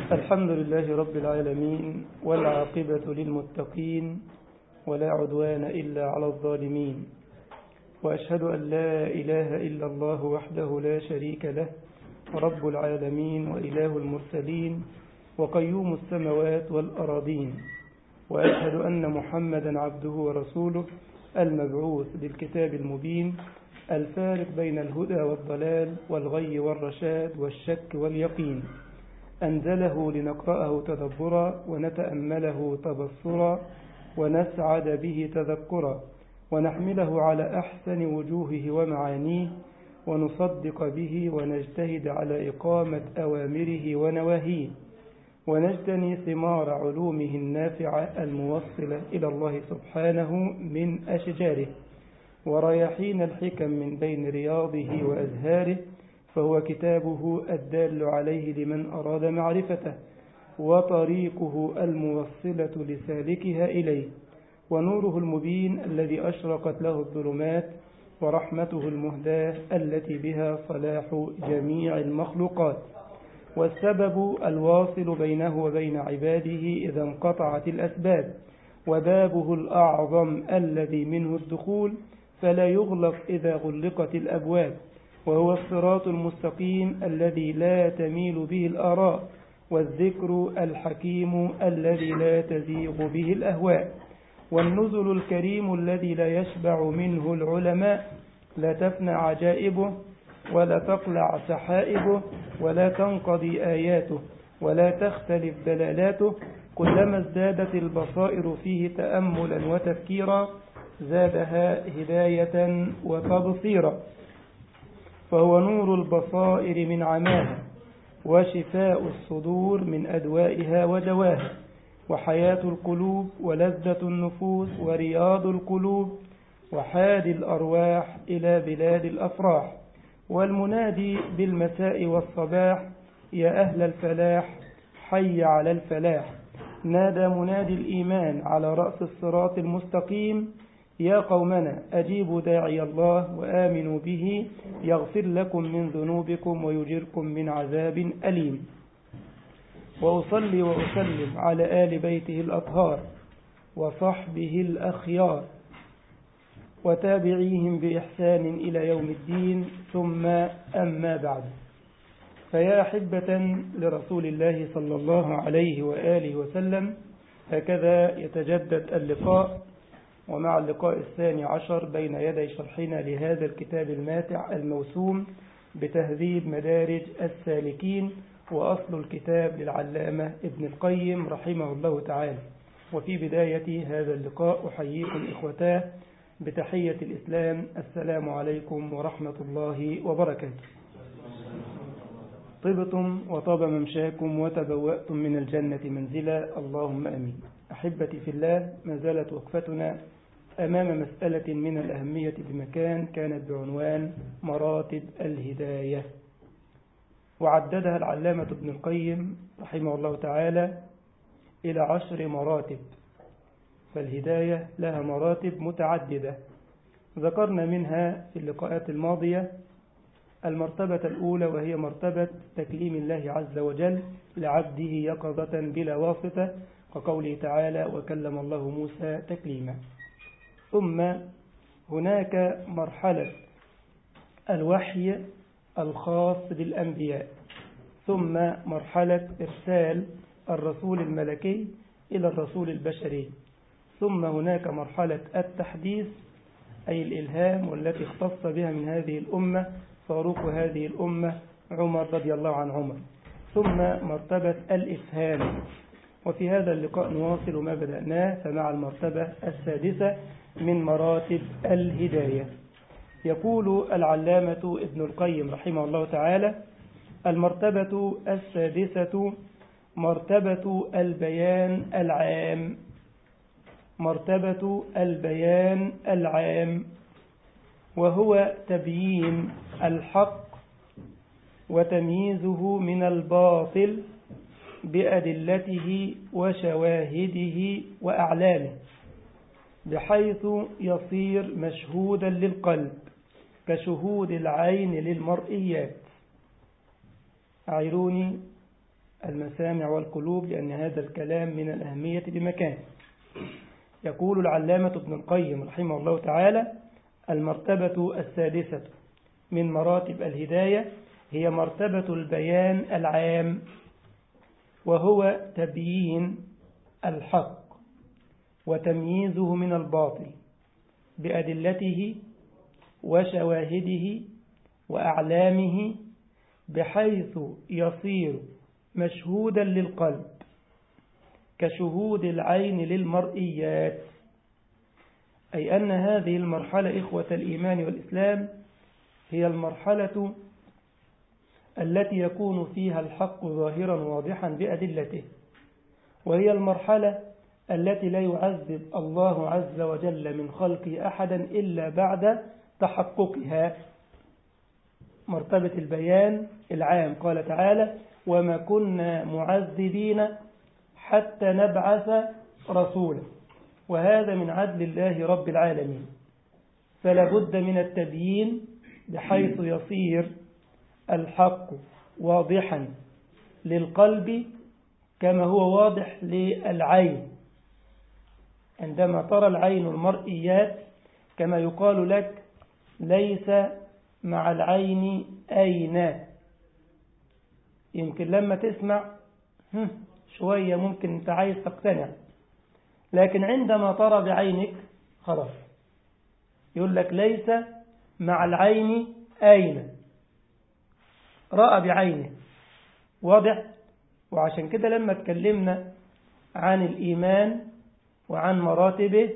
الحمد لله رب العالمين والعاقبة للمتقين ولا عدوان إلا على الظالمين وأشهد أن لا إله إلا الله وحده لا شريك له رب العالمين وإله المرسلين وقيوم السماوات والأراضين وأشهد أن محمدا عبده ورسوله المبعوث بالكتاب المبين الفارق بين الهدى والضلال والغي والرشاد والشك واليقين أنزله لنقرأه تدبرا ونتأمله تبصرا ونسعد به تذكرا ونحمله على أحسن وجوهه ومعانيه ونصدق به ونجتهد على إقامة أوامره ونواهيه ونجتني ثمار علومه النافعة الموصلة إلى الله سبحانه من أشجاره ورياحين الحكم من بين رياضه وأزهاره فهو كتابه الدال عليه لمن أراد معرفته وطريقه الموصلة لسالكها إليه ونوره المبين الذي أشرقت له الظلمات ورحمته المهداة التي بها صلاح جميع المخلوقات والسبب الواصل بينه وبين عباده إذا انقطعت الأسباب وبابه الأعظم الذي منه الدخول فلا يغلق إذا غلقت الأبواب وهو الصراط المستقيم الذي لا تميل به الآراء والذكر الحكيم الذي لا تزيغ به الأهواء والنزل الكريم الذي لا يشبع منه العلماء لا تفنى عجائبه ولا تقلع سحائبه ولا تنقضي آياته ولا تختلف دلالاته كلما ازدادت البصائر فيه تأملا وتفكيرا زادها هداية وتبصيرا فهو نور البصائر من عماها وشفاء الصدور من أدوائها ودواها وحياة القلوب ولذة النفوس ورياض القلوب وحاد الأرواح إلى بلاد الأفراح والمنادي بالمساء والصباح يا أهل الفلاح حي على الفلاح نادى منادي الإيمان على رأس الصراط المستقيم يا قومنا أجيبوا داعي الله وآمنوا به يغفر لكم من ذنوبكم ويجركم من عذاب أليم وأصلي وأسلم على آل بيته الأطهار وصحبه الأخيار وتابعيهم بإحسان إلى يوم الدين ثم أما بعد فيا أحبة لرسول الله صلى الله عليه وآله وسلم هكذا يتجدد اللقاء ومع اللقاء الثاني عشر بين يدي شرحنا لهذا الكتاب الماتع الموسوم بتهذيب مدارج السالكين وأصل الكتاب للعلامة ابن القيم رحمه الله تعالى وفي بداية هذا اللقاء أحييكم إخوتاه بتحية الإسلام السلام عليكم ورحمة الله وبركاته طبتم وطاب ممشاكم وتبوأتم من الجنة منزلا اللهم أمين أحبتي في الله ما زالت وقفتنا أمام مسألة من الأهمية بمكان كانت بعنوان مراتب الهداية وعددها العلامة ابن القيم رحمه الله تعالى إلى عشر مراتب فالهداية لها مراتب متعددة ذكرنا منها في اللقاءات الماضية المرتبة الأولى وهي مرتبة تكليم الله عز وجل لعبده يقظة بلا واسطة كقوله تعالى وكلم الله موسى تكليما ثم هناك مرحلة الوحي الخاص بالأنبياء ثم مرحلة إرسال الرسول الملكي إلى الرسول البشري ثم هناك مرحلة التحديث أي الإلهام والتي اختص بها من هذه الأمة فاروق هذه الأمة عمر رضي الله عن عمر ثم مرتبة الإفهام وفي هذا اللقاء نواصل ما بدأناه فمع المرتبة السادسة من مراتب الهداية يقول العلامة ابن القيم رحمه الله تعالى المرتبة السادسة مرتبة البيان العام مرتبة البيان العام وهو تبيين الحق وتمييزه من الباطل بأدلته وشواهده وأعلامه بحيث يصير مشهودا للقلب كشهود العين للمرئيات أعيروني المسامع والقلوب لأن هذا الكلام من الأهمية بمكان يقول العلامة ابن القيم رحمه الله تعالى المرتبة السادسة من مراتب الهداية هي مرتبة البيان العام وهو تبيين الحق وتمييزه من الباطل بأدلته وشواهده وأعلامه بحيث يصير مشهودا للقلب كشهود العين للمرئيات أي أن هذه المرحلة إخوة الإيمان والإسلام هي المرحلة التي يكون فيها الحق ظاهرا واضحا بأدلته وهي المرحلة التي لا يعذب الله عز وجل من خلقه أحدا إلا بعد تحققها مرتبة البيان العام قال تعالى وما كنا معذبين حتى نبعث رسولا وهذا من عدل الله رب العالمين فلا بد من التبيين بحيث يصير الحق واضحا للقلب كما هو واضح للعين عندما ترى العين المرئيات كما يقال لك ليس مع العين أين يمكن لما تسمع شوية ممكن انت عايز تقتنع لكن عندما ترى بعينك خلاص يقول لك ليس مع العين أين رأى بعينه واضح وعشان كده لما اتكلمنا عن الإيمان وعن مراتبه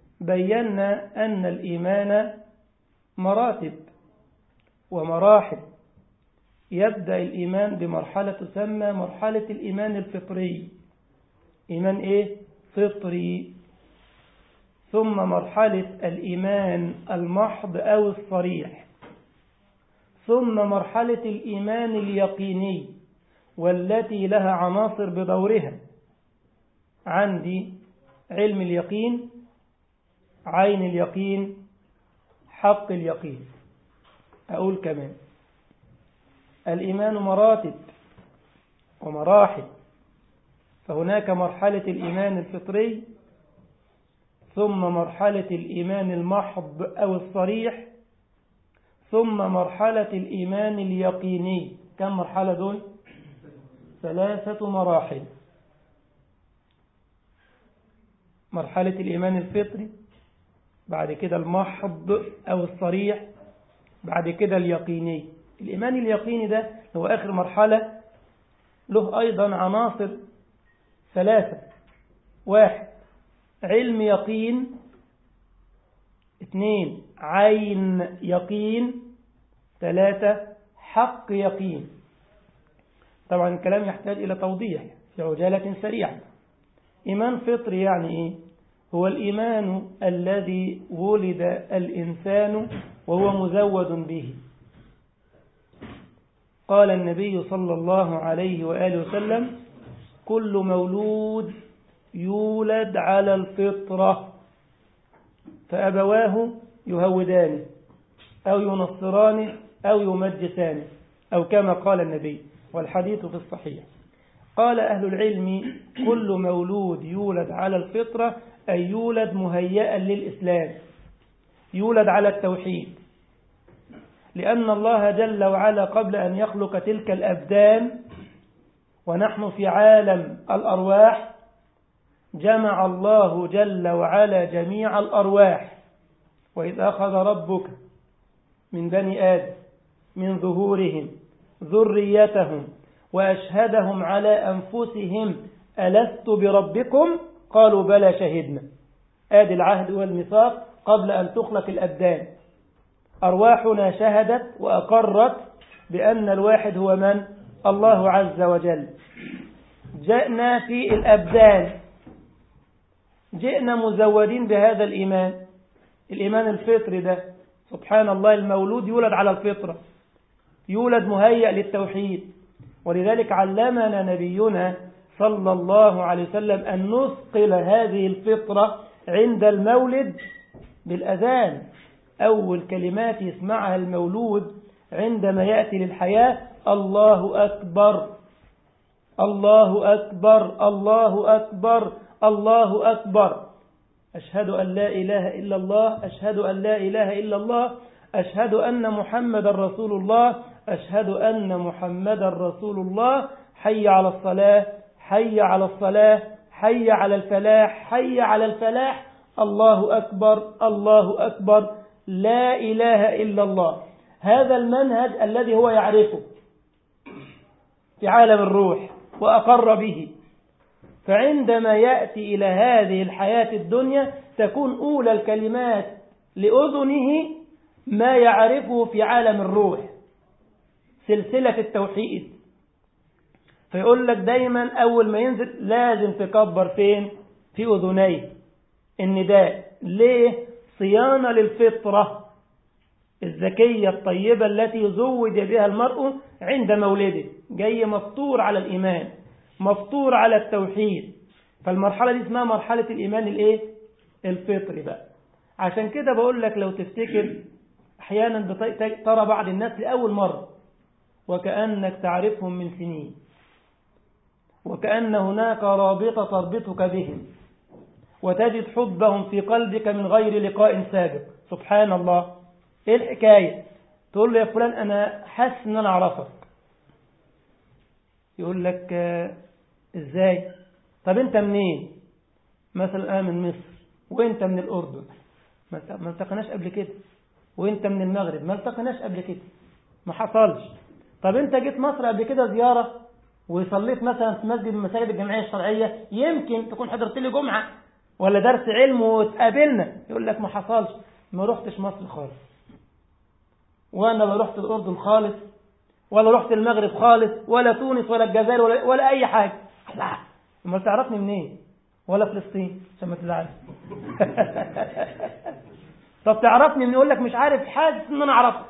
بينا أن الإيمان مراتب ومراحل يبدأ الإيمان بمرحلة تسمى مرحلة الإيمان الفطري إيمان إيه؟ فطري ثم مرحلة الإيمان المحض أو الصريح ثم مرحلة الإيمان اليقيني والتي لها عناصر بدورها عندي علم اليقين عين اليقين حق اليقين أقول كمان الإيمان مراتب ومراحل فهناك مرحلة الإيمان الفطري ثم مرحلة الإيمان المحض أو الصريح ثم مرحلة الإيمان اليقيني كم مرحلة دول؟ ثلاثة مراحل مرحلة الإيمان الفطري بعد كده المحض أو الصريح بعد كده اليقيني الإيمان اليقيني ده هو آخر مرحلة له أيضا عناصر ثلاثة واحد علم يقين اثنين عين يقين ثلاثة حق يقين طبعا الكلام يحتاج إلى توضيح في عجالة سريعة إيمان فطري يعني إيه هو الإيمان الذي ولد الإنسان وهو مزود به قال النبي صلى الله عليه وآله وسلم كل مولود يولد على الفطرة فأبواه يهودانه أو ينصرانه أو يمجسانه أو كما قال النبي والحديث في الصحيح قال أهل العلم كل مولود يولد على الفطرة أي يولد مهيئا للإسلام يولد على التوحيد لأن الله جل وعلا قبل أن يخلق تلك الأبدان ونحن في عالم الأرواح جمع الله جل وعلا جميع الأرواح وإذ أخذ ربك من بني آدم من ظهورهم ذريتهم وأشهدهم على أنفسهم ألست بربكم قالوا بلى شهدنا آدي العهد والميثاق قبل أن تخلق الأبدان أرواحنا شهدت وأقرت بأن الواحد هو من الله عز وجل جاءنا في الأبدان جئنا مزودين بهذا الإيمان الإيمان الفطري ده سبحان الله المولود يولد على الفطرة يولد مهيأ للتوحيد ولذلك علمنا نبينا صلى الله عليه وسلم أن نثقل هذه الفطرة عند المولد بالأذان أول كلمات يسمعها المولود عندما يأتي للحياة الله أكبر الله أكبر الله أكبر الله أكبر أشهد أن لا إله إلا الله أشهد أن لا إله إلا الله أشهد أن محمد رسول الله أشهد أن محمد رسول الله حي على الصلاة حي على الصلاة حي على الفلاح حي على الفلاح الله أكبر الله أكبر لا إله إلا الله هذا المنهج الذي هو يعرفه في عالم الروح وأقر به فعندما يأتي إلى هذه الحياة الدنيا تكون أولى الكلمات لأذنه ما يعرفه في عالم الروح سلسلة التوحيد فيقول لك دايما أول ما ينزل لازم تكبر فين في أذنيه النداء ليه صيانة للفطرة الذكية الطيبة التي زوج بها المرء عند مولده جاي مفطور على الإيمان مفطور على التوحيد فالمرحلة دي اسمها مرحلة الإيمان الإيه؟ الفطري بقى عشان كده بقول لك لو تفتكر أحيانا ترى بعض الناس لأول مرة وكأنك تعرفهم من سنين وكأن هناك رابطة تربطك بهم وتجد حبهم في قلبك من غير لقاء سابق سبحان الله ايه الحكاية تقول له يا فلان انا حاسس ان انا اعرفك يقول لك آه ازاي طب انت منين مثلا انا من مصر وانت من الاردن ما التقناش قبل كده وانت من المغرب ما التقناش قبل كده ما حصلش طب انت جيت مصر قبل كده زيارة وصليت مثلا في مسجد من مساجد الجمعية الشرعية يمكن تكون حضرت لي جمعة ولا درس علم وتقابلنا يقول لك ما حصلش ما رحتش مصر خالص وانا لا رحت الاردن خالص ولا رحت المغرب خالص ولا تونس ولا الجزائر ولا, ولا اي حاجه لا ما تعرفني منين ولا فلسطين عشان ما تزعلش طب تعرفني من يقول لك مش عارف حاسس ان انا اعرفك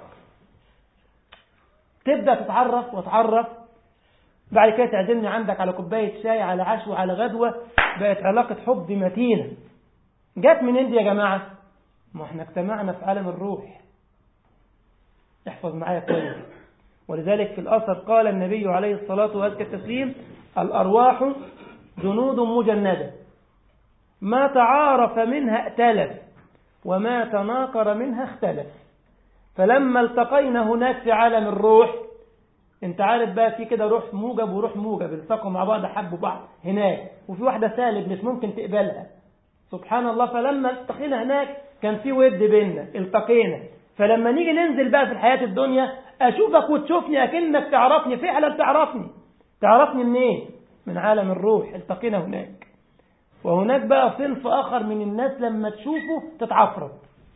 تبدا تتعرف وتعرف بعد كده تعزمني عندك على كوبايه شاي على عشوه على غدوه بقت علاقه حب متينه جت منين دي يا جماعه ما احنا اجتمعنا في عالم الروح احفظ معايا كويس ولذلك في الأثر قال النبي عليه الصلاة وأزكى التسليم الأرواح جنود مجندة ما تعارف منها ائتلف وما تناكر منها اختلف فلما التقينا هناك في عالم الروح انت عارف بقى في كده روح موجب وروح موجب التقوا مع بعض حبوا بعض هناك وفي واحدة سالب مش ممكن تقبلها سبحان الله فلما التقينا هناك كان في ود بيننا التقينا فلما نيجي ننزل بقى في الحياة الدنيا أشوفك وتشوفني أكنك تعرفني فعلا تعرفني تعرفني منين من عالم الروح التقينا هناك وهناك بقى صنف آخر من الناس لما تشوفه تتعفرط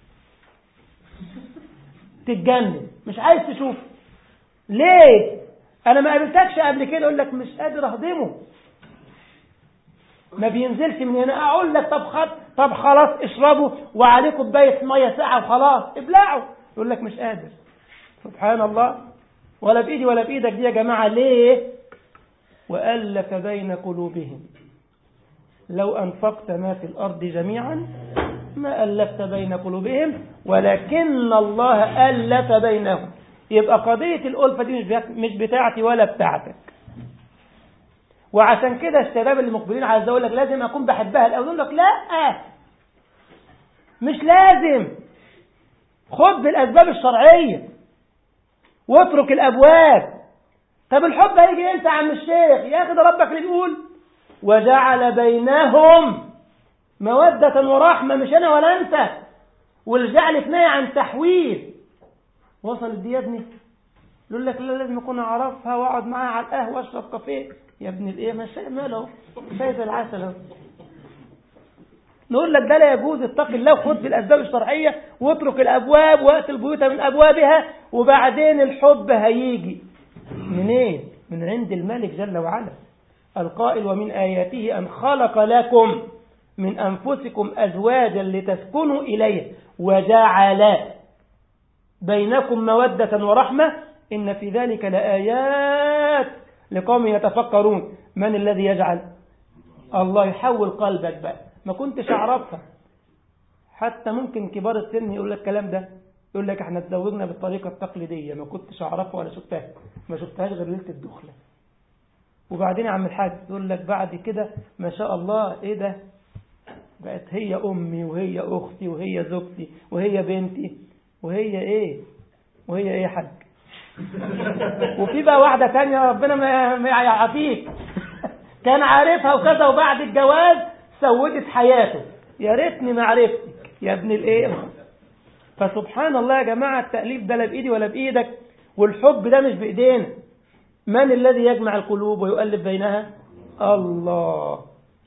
تتجنن مش عايز تشوفه ليه انا ما قابلتكش قبل كده اقول لك مش قادر اهضمه ما بينزلش من هنا اقول لك طب خد طب خلاص اشربوا وعليه كوبايه ميه ساعه وخلاص ابلعوا يقول لك مش قادر سبحان الله ولا بايدي ولا بايدك دي يا جماعه ليه والف بين قلوبهم لو انفقت ما في الارض جميعا ما الفت بين قلوبهم ولكن الله الف بينهم يبقى قضيه الالفه دي مش بتاعتي ولا بتاعتك وعشان كده الشباب اللي مقبلين على الزواج لك لازم اكون بحبها الاول يقول لك لا مش لازم خد بالاسباب الشرعيه واترك الابواب طب الحب هيجي امتى يا عم الشيخ يا اخي ده ربك اللي بيقول وجعل بينهم مودة ورحمة مش انا ولا انت والجعل في نهي عن تحويل وصلت دي يا ابني يقول لك لا لازم اكون اعرفها واقعد معاها على القهوه واشرب كافيه يا ابن الايه ما شيء ماله شايف العسل اهو نقول لك ده لا يجوز اتق الله وخد بالاسباب الشرعيه واترك الابواب وات البيوت من ابوابها وبعدين الحب هيجي منين من عند الملك جل وعلا القائل ومن اياته ان خلق لكم من انفسكم ازواجا لتسكنوا اليه وجعل بينكم موده ورحمه ان في ذلك لايات لقوم يتفكرون من الذي يجعل الله يحول قلبك بقى ما كنتش اعرفها حتى ممكن كبار السن يقول لك الكلام ده يقول لك احنا اتزوجنا بالطريقه التقليديه ما كنتش اعرفها ولا شفتها ما شفتهاش غير ليله الدخله وبعدين يا عم الحاج يقول لك بعد كده ما شاء الله ايه ده بقت هي امي وهي اختي وهي زوجتي وهي بنتي وهي ايه وهي ايه يا حاج وفي بقى واحده تانية ربنا ما يعافيك كان عارفها وكذا وبعد الجواز سودت حياته يا ريتني ما عرفتك يا ابن الايه فسبحان الله يا جماعه التاليف ده لا بايدي ولا بايدك والحب ده مش بايدينا من الذي يجمع القلوب ويؤلف بينها الله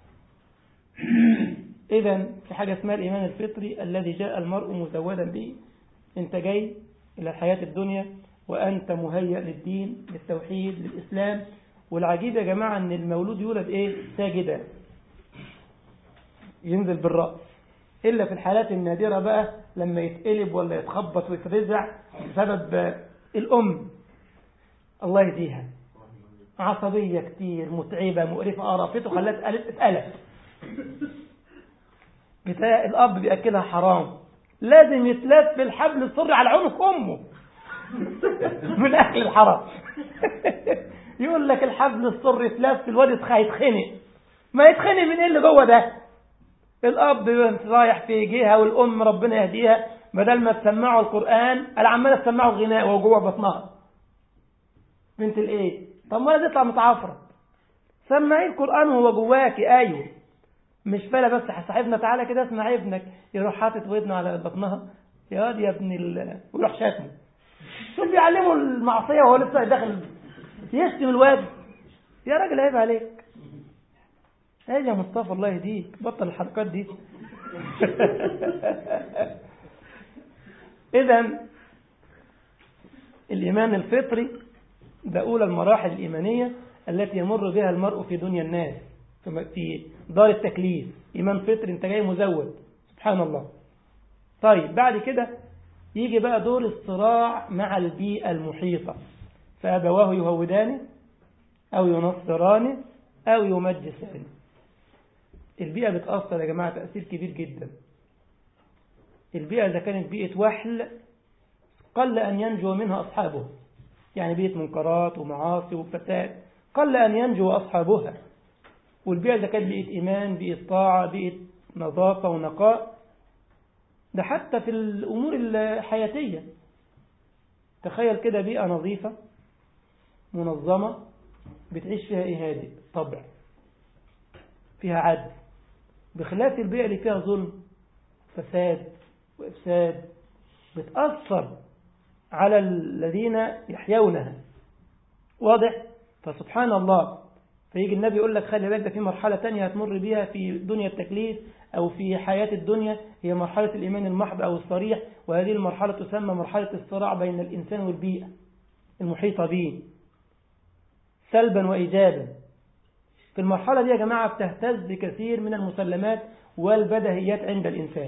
اذا في حاجه اسمها الايمان الفطري الذي جاء المرء مزودا به انت جاي الى الحياه الدنيا وانت مهيئ للدين للتوحيد للاسلام والعجيب يا جماعه ان المولود يولد ايه ساجدا ينزل بالراس الا في الحالات النادره بقى لما يتقلب ولا يتخبط ويترزع بسبب الام الله يهديها عصبية كتير متعبة مقرفة قرفته خلت اتقلب بتاع الأب بيأكلها حرام لازم يتلف بالحبل السري على عنق أمه من أكل الحرام يقول لك الحبل السري اتلف الواد هيتخنق ما يتخنق من ايه اللي جوه ده الأب رايح في جهة والأم ربنا يهديها بدل ما تسمعوا القرآن أنا عمالة تسمعوا الغناء وهو جوه بطنها بنت الايه طب ما تطلع متعفرة سمعي القرآن وهو جواكي ايوه مش فلا بس صاحبنا تعالى كده اسمع ابنك يروح حاطط ودنه على بطنها يا واد يا ابن ال... ويروح شاتمه شوف بيعلمه المعصية وهو لسه داخل يشتم الواد يا راجل عيب عليك ايه يا مصطفى الله يهديك بطل الحركات دي اذا الايمان الفطري ده أولى المراحل الإيمانية التي يمر بها المرء في دنيا الناس في دار التكليف إيمان فطري أنت جاي مزود سبحان الله طيب بعد كده يجي بقى دور الصراع مع البيئة المحيطة فأبواه يهودانه أو ينصرانه أو يمجسانه البيئة بتأثر يا جماعة تأثير كبير جدا البيئة إذا كانت بيئة وحل قل أن ينجو منها أصحابه يعني بيئة منكرات ومعاصي وفساد قل أن ينجو أصحابها والبيئة إذا كانت بيئة إيمان بيئة طاعة بيئة نظافة ونقاء ده حتى في الأمور الحياتية تخيل كده بيئة نظيفة منظمة بتعيش فيها إيه هادئ طبع فيها عدل بخلاف البيئة اللي فيها ظلم فساد وإفساد بتأثر على الذين يحيونها واضح فسبحان الله فيجي النبي يقول لك خلي بالك ده في مرحلة تانية هتمر بيها في دنيا التكليف أو في حياة الدنيا هي مرحلة الإيمان المحض أو الصريح وهذه المرحلة تسمى مرحلة الصراع بين الإنسان والبيئة المحيطة به سلبا وإيجابا في المرحلة دي يا جماعة بتهتز كثير من المسلمات والبدهيات عند الإنسان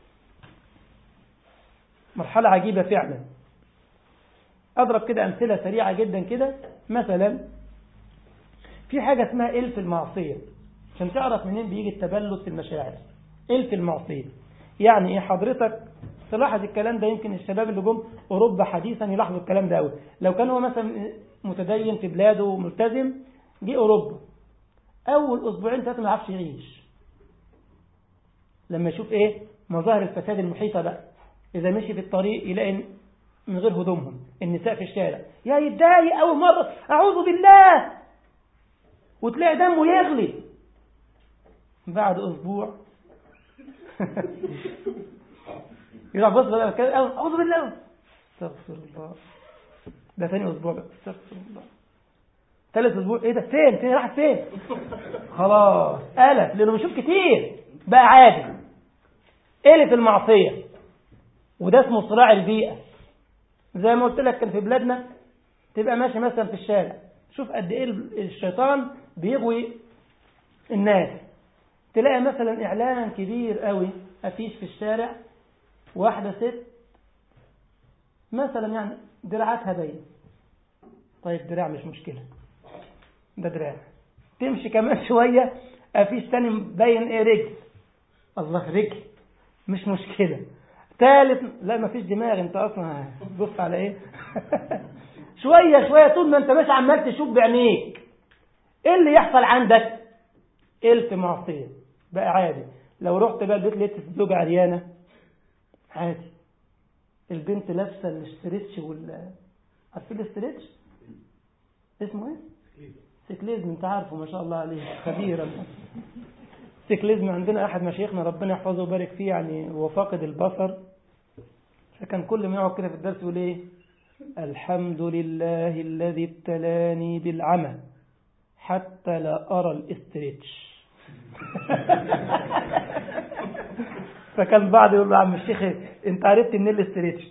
مرحلة عجيبة فعلا أضرب كده أمثلة سريعة جدا كده مثلا في حاجة اسمها إلف المعصية عشان تعرف منين بيجي التبلد في المشاعر إلف المعصية يعني إيه حضرتك تلاحظ الكلام ده يمكن الشباب اللي جم أوروبا حديثا يلاحظوا الكلام ده قوي لو كان هو مثلا متدين في بلاده وملتزم جه أوروبا أول أسبوعين ثلاثة ما يعرفش يعيش لما يشوف إيه مظاهر الفساد المحيطة بقى إذا مشي في الطريق يلاقي من غير هدومهم النساء في الشارع يا يتضايق أول مرة أعوذ بالله وتلاقي دمه يغلي بعد أسبوع يروح بص بقى كده أعوذ بالله استغفر الله ده ثاني أسبوع بقى استغفر الله ثالث أسبوع إيه ده فين فين راح فين خلاص قلب لأنه بيشوف كتير بقى عادي قلت المعصية وده اسمه صراع البيئة زي ما قلت لك كان في بلادنا تبقى ماشي مثلا في الشارع شوف قد ايه الشيطان بيغوي الناس تلاقي مثلا اعلان كبير قوي افيش في الشارع واحدة ست مثلا يعني دراعاتها باين طيب دراع مش مشكلة ده دراع تمشي كمان شوية افيش تاني باين ايه رجل الله رجل مش مشكلة ثالث لا ما فيش دماغ انت اصلا بص على ايه شويه شويه طول ما انت ماشي عمال تشوف بعينيك ايه اللي يحصل عندك الف معصيه بقى عادي لو رحت بقى البيت لقيت الزوجه عريانه عادي البنت لابسه الاستريتش وال عارفين الاستريتش اسمه ايه سيكليزم انت عارفه ما شاء الله عليه خبير سيكليزم عندنا احد مشايخنا ربنا يحفظه ويبارك فيه يعني هو فاقد البصر فكان كل ما يقعد كده في الدرس يقول ايه الحمد لله الذي ابتلاني بالعمى حتى لا ارى الاستريتش فكان بعض يقول له عم الشيخ انت عرفت منين الاستريتش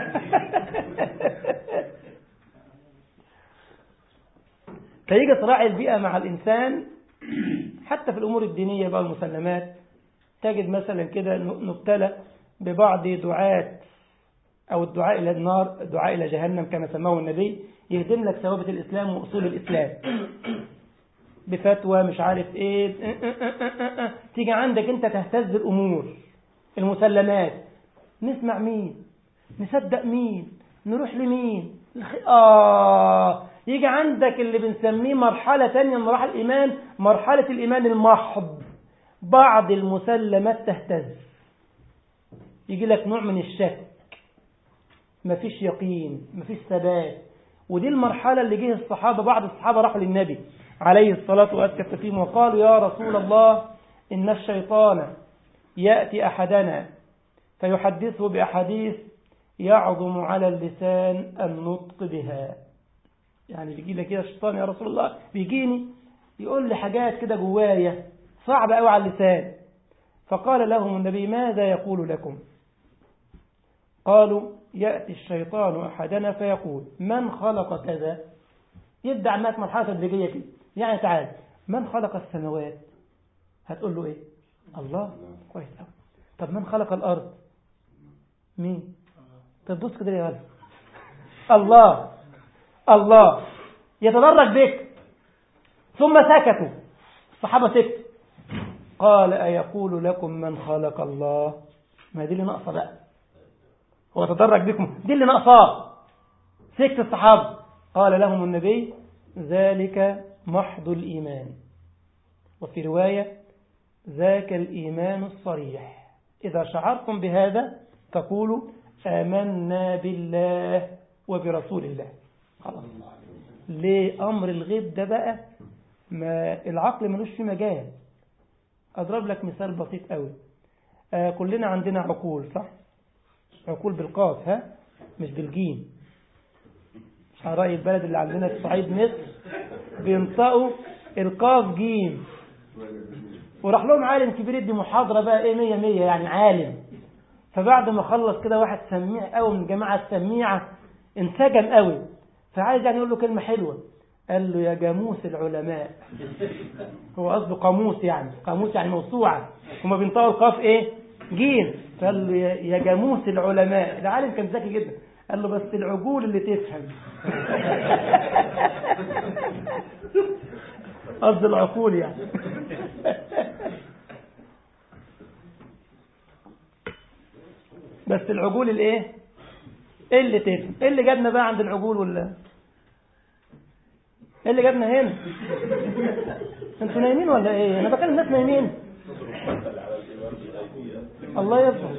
فيجي صراع البيئة مع الإنسان حتى في الأمور الدينية بقى المسلمات تجد مثلا كده نبتلى ببعض دعاة أو الدعاء إلى النار الدعاء إلى جهنم كما سماه النبي يهدم لك ثوابت الإسلام وأصول الإسلام بفتوى مش عارف إيه تيجي عندك أنت تهتز الأمور المسلمات نسمع مين نصدق مين نروح لمين آه يجي عندك اللي بنسميه مرحلة تانية من مراحل الإيمان مرحلة الإيمان المحض بعض المسلمات تهتز يجي لك نوع من الشك مفيش يقين مفيش ثبات ودي المرحلة اللي جه الصحابة بعض الصحابة راحوا للنبي عليه الصلاة والسلام وقالوا يا رسول الله إن الشيطان يأتي أحدنا فيحدثه بأحاديث يعظم على اللسان النطق بها يعني بيجي لك كده الشيطان يا رسول الله بيجيني يقول لي حاجات كده جوايا صعبة قوي على اللسان فقال لهم النبي ماذا يقول لكم قالوا يأتي الشيطان أحدنا فيقول من خلق كذا يبدأ معك مرحلة تدريجية كده يعني تعال من خلق السماوات هتقول له ايه الله كويس قوي طب من خلق الأرض مين طب بص كده يا ولد الله الله يتدرج بك ثم سكتوا الصحابة سكتوا قال أيقول لكم من خلق الله ما دي اللي ناقصة بقى هو تدرج بكم دي اللي ناقصاه سكت الصحابة قال لهم النبي ذلك محض الإيمان وفي رواية ذاك الإيمان الصريح إذا شعرتم بهذا تقولوا آمنا بالله وبرسول الله خلاص ليه أمر الغيب ده بقى ما العقل ملوش فيه مجال أضرب لك مثال بسيط قوي آه كلنا عندنا عقول صح عقول بالقاف ها مش بالجيم على رأي البلد اللي عندنا في صعيد مصر بينطقوا القاف جيم وراح لهم عالم كبير يدي محاضرة بقى ايه مية مية يعني عالم فبعد ما خلص كده واحد سميع قوي من الجماعة السميعة انسجم قوي فعايز يعني يقول له كلمة حلوة قال له يا جاموس العلماء هو قصده قاموس يعني قاموس يعني موسوعة هما بينطقوا القاف ايه جيم فقال له يا جاموس العلماء العالم كان ذكي جدا قال له بس العجول اللي تفهم قصد العقول يعني بس العجول الايه ايه اللي تفهم ايه اللي جابنا بقى عند العجول ولا ايه اللي جابنا هنا انتوا نايمين ولا ايه انا بكلم الناس نايمين الله يرضى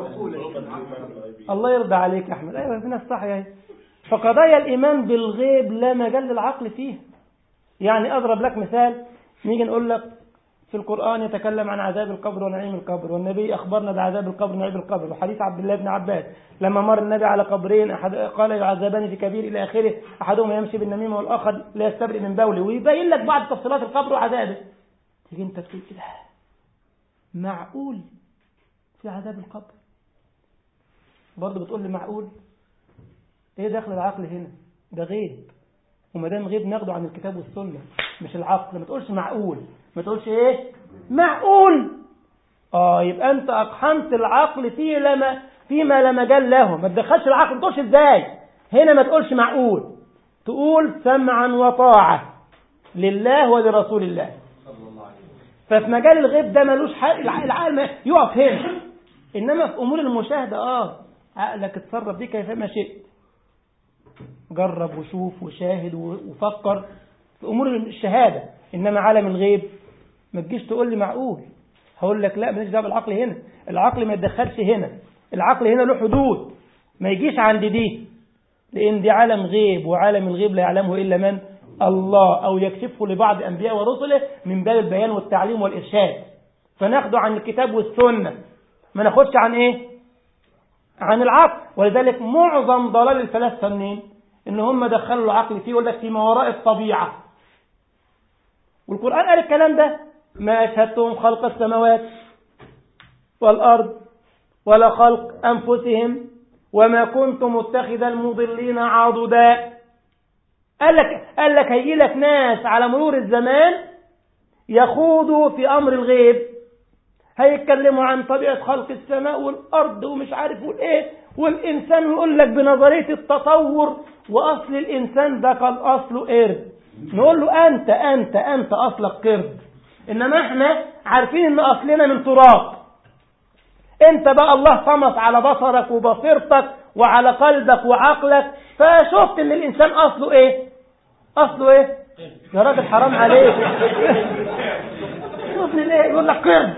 الله يرضى عليك يا احمد ايوه في ناس صح يعني فقضايا الايمان بالغيب لا مجال للعقل فيها يعني اضرب لك مثال نيجي نقول لك في القرآن يتكلم عن عذاب القبر ونعيم القبر والنبي أخبرنا بعذاب القبر ونعيم القبر وحديث عبد الله بن عباس لما مر النبي على قبرين أحد قال يعذبان في كبير إلى آخره أحدهما يمشي بالنميمة والآخر لا يستبرئ من بوله ويبين لك بعض تفصيلات القبر وعذابه تيجي أنت تقول كده معقول في عذاب القبر برضه بتقول لي معقول ايه دخل العقل هنا ده غيب وما دام غيب ناخده عن الكتاب والسنه مش العقل ما تقولش معقول ما تقولش ايه معقول اه يبقى انت اقحمت العقل فيه لما فيما لا مجال له ما تدخلش العقل ما تقولش ازاي هنا ما تقولش معقول تقول سمعا وطاعه لله ولرسول الله ففي مجال الغيب ده ملوش حق العقل يقف هنا انما في امور المشاهده اه عقلك اتصرف دي كيفما شئت جرب وشوف وشاهد وفكر في امور الشهاده إنما عالم الغيب ما تجيش تقول لي معقول هقول لك لا ماليش دعوه بالعقل هنا العقل ما يتدخلش هنا العقل هنا له حدود ما يجيش عند دي لأن دي عالم غيب وعالم الغيب لا يعلمه إلا من الله أو يكشفه لبعض أنبياء ورسله من باب البيان والتعليم والإرشاد فناخده عن الكتاب والسنة ما ناخدش عن إيه عن العقل ولذلك معظم ضلال الفلاسفة منين إن هم دخلوا العقل فيه يقول لك في ما وراء الطبيعة والقرآن قال الكلام ده ما أشهدتهم خلق السماوات والأرض ولا خلق أنفسهم وما كنت متخذ المضلين عضدا قال لك قال لك هيجي لك ناس على مرور الزمان يخوضوا في أمر الغيب هيتكلموا عن طبيعة خلق السماء والأرض ومش عارف والإيه والإنسان يقول لك بنظرية التطور وأصل الإنسان ده قد أصله قرد نقول له أنت أنت أنت أصلك قرد إنما إحنا عارفين إن أصلنا من تراب أنت بقى الله طمس على بصرك وبصيرتك وعلى قلبك وعقلك فشفت إن الإنسان أصله إيه أصله إيه يا راجل حرام عليك شوفني ليه يقول لك قرد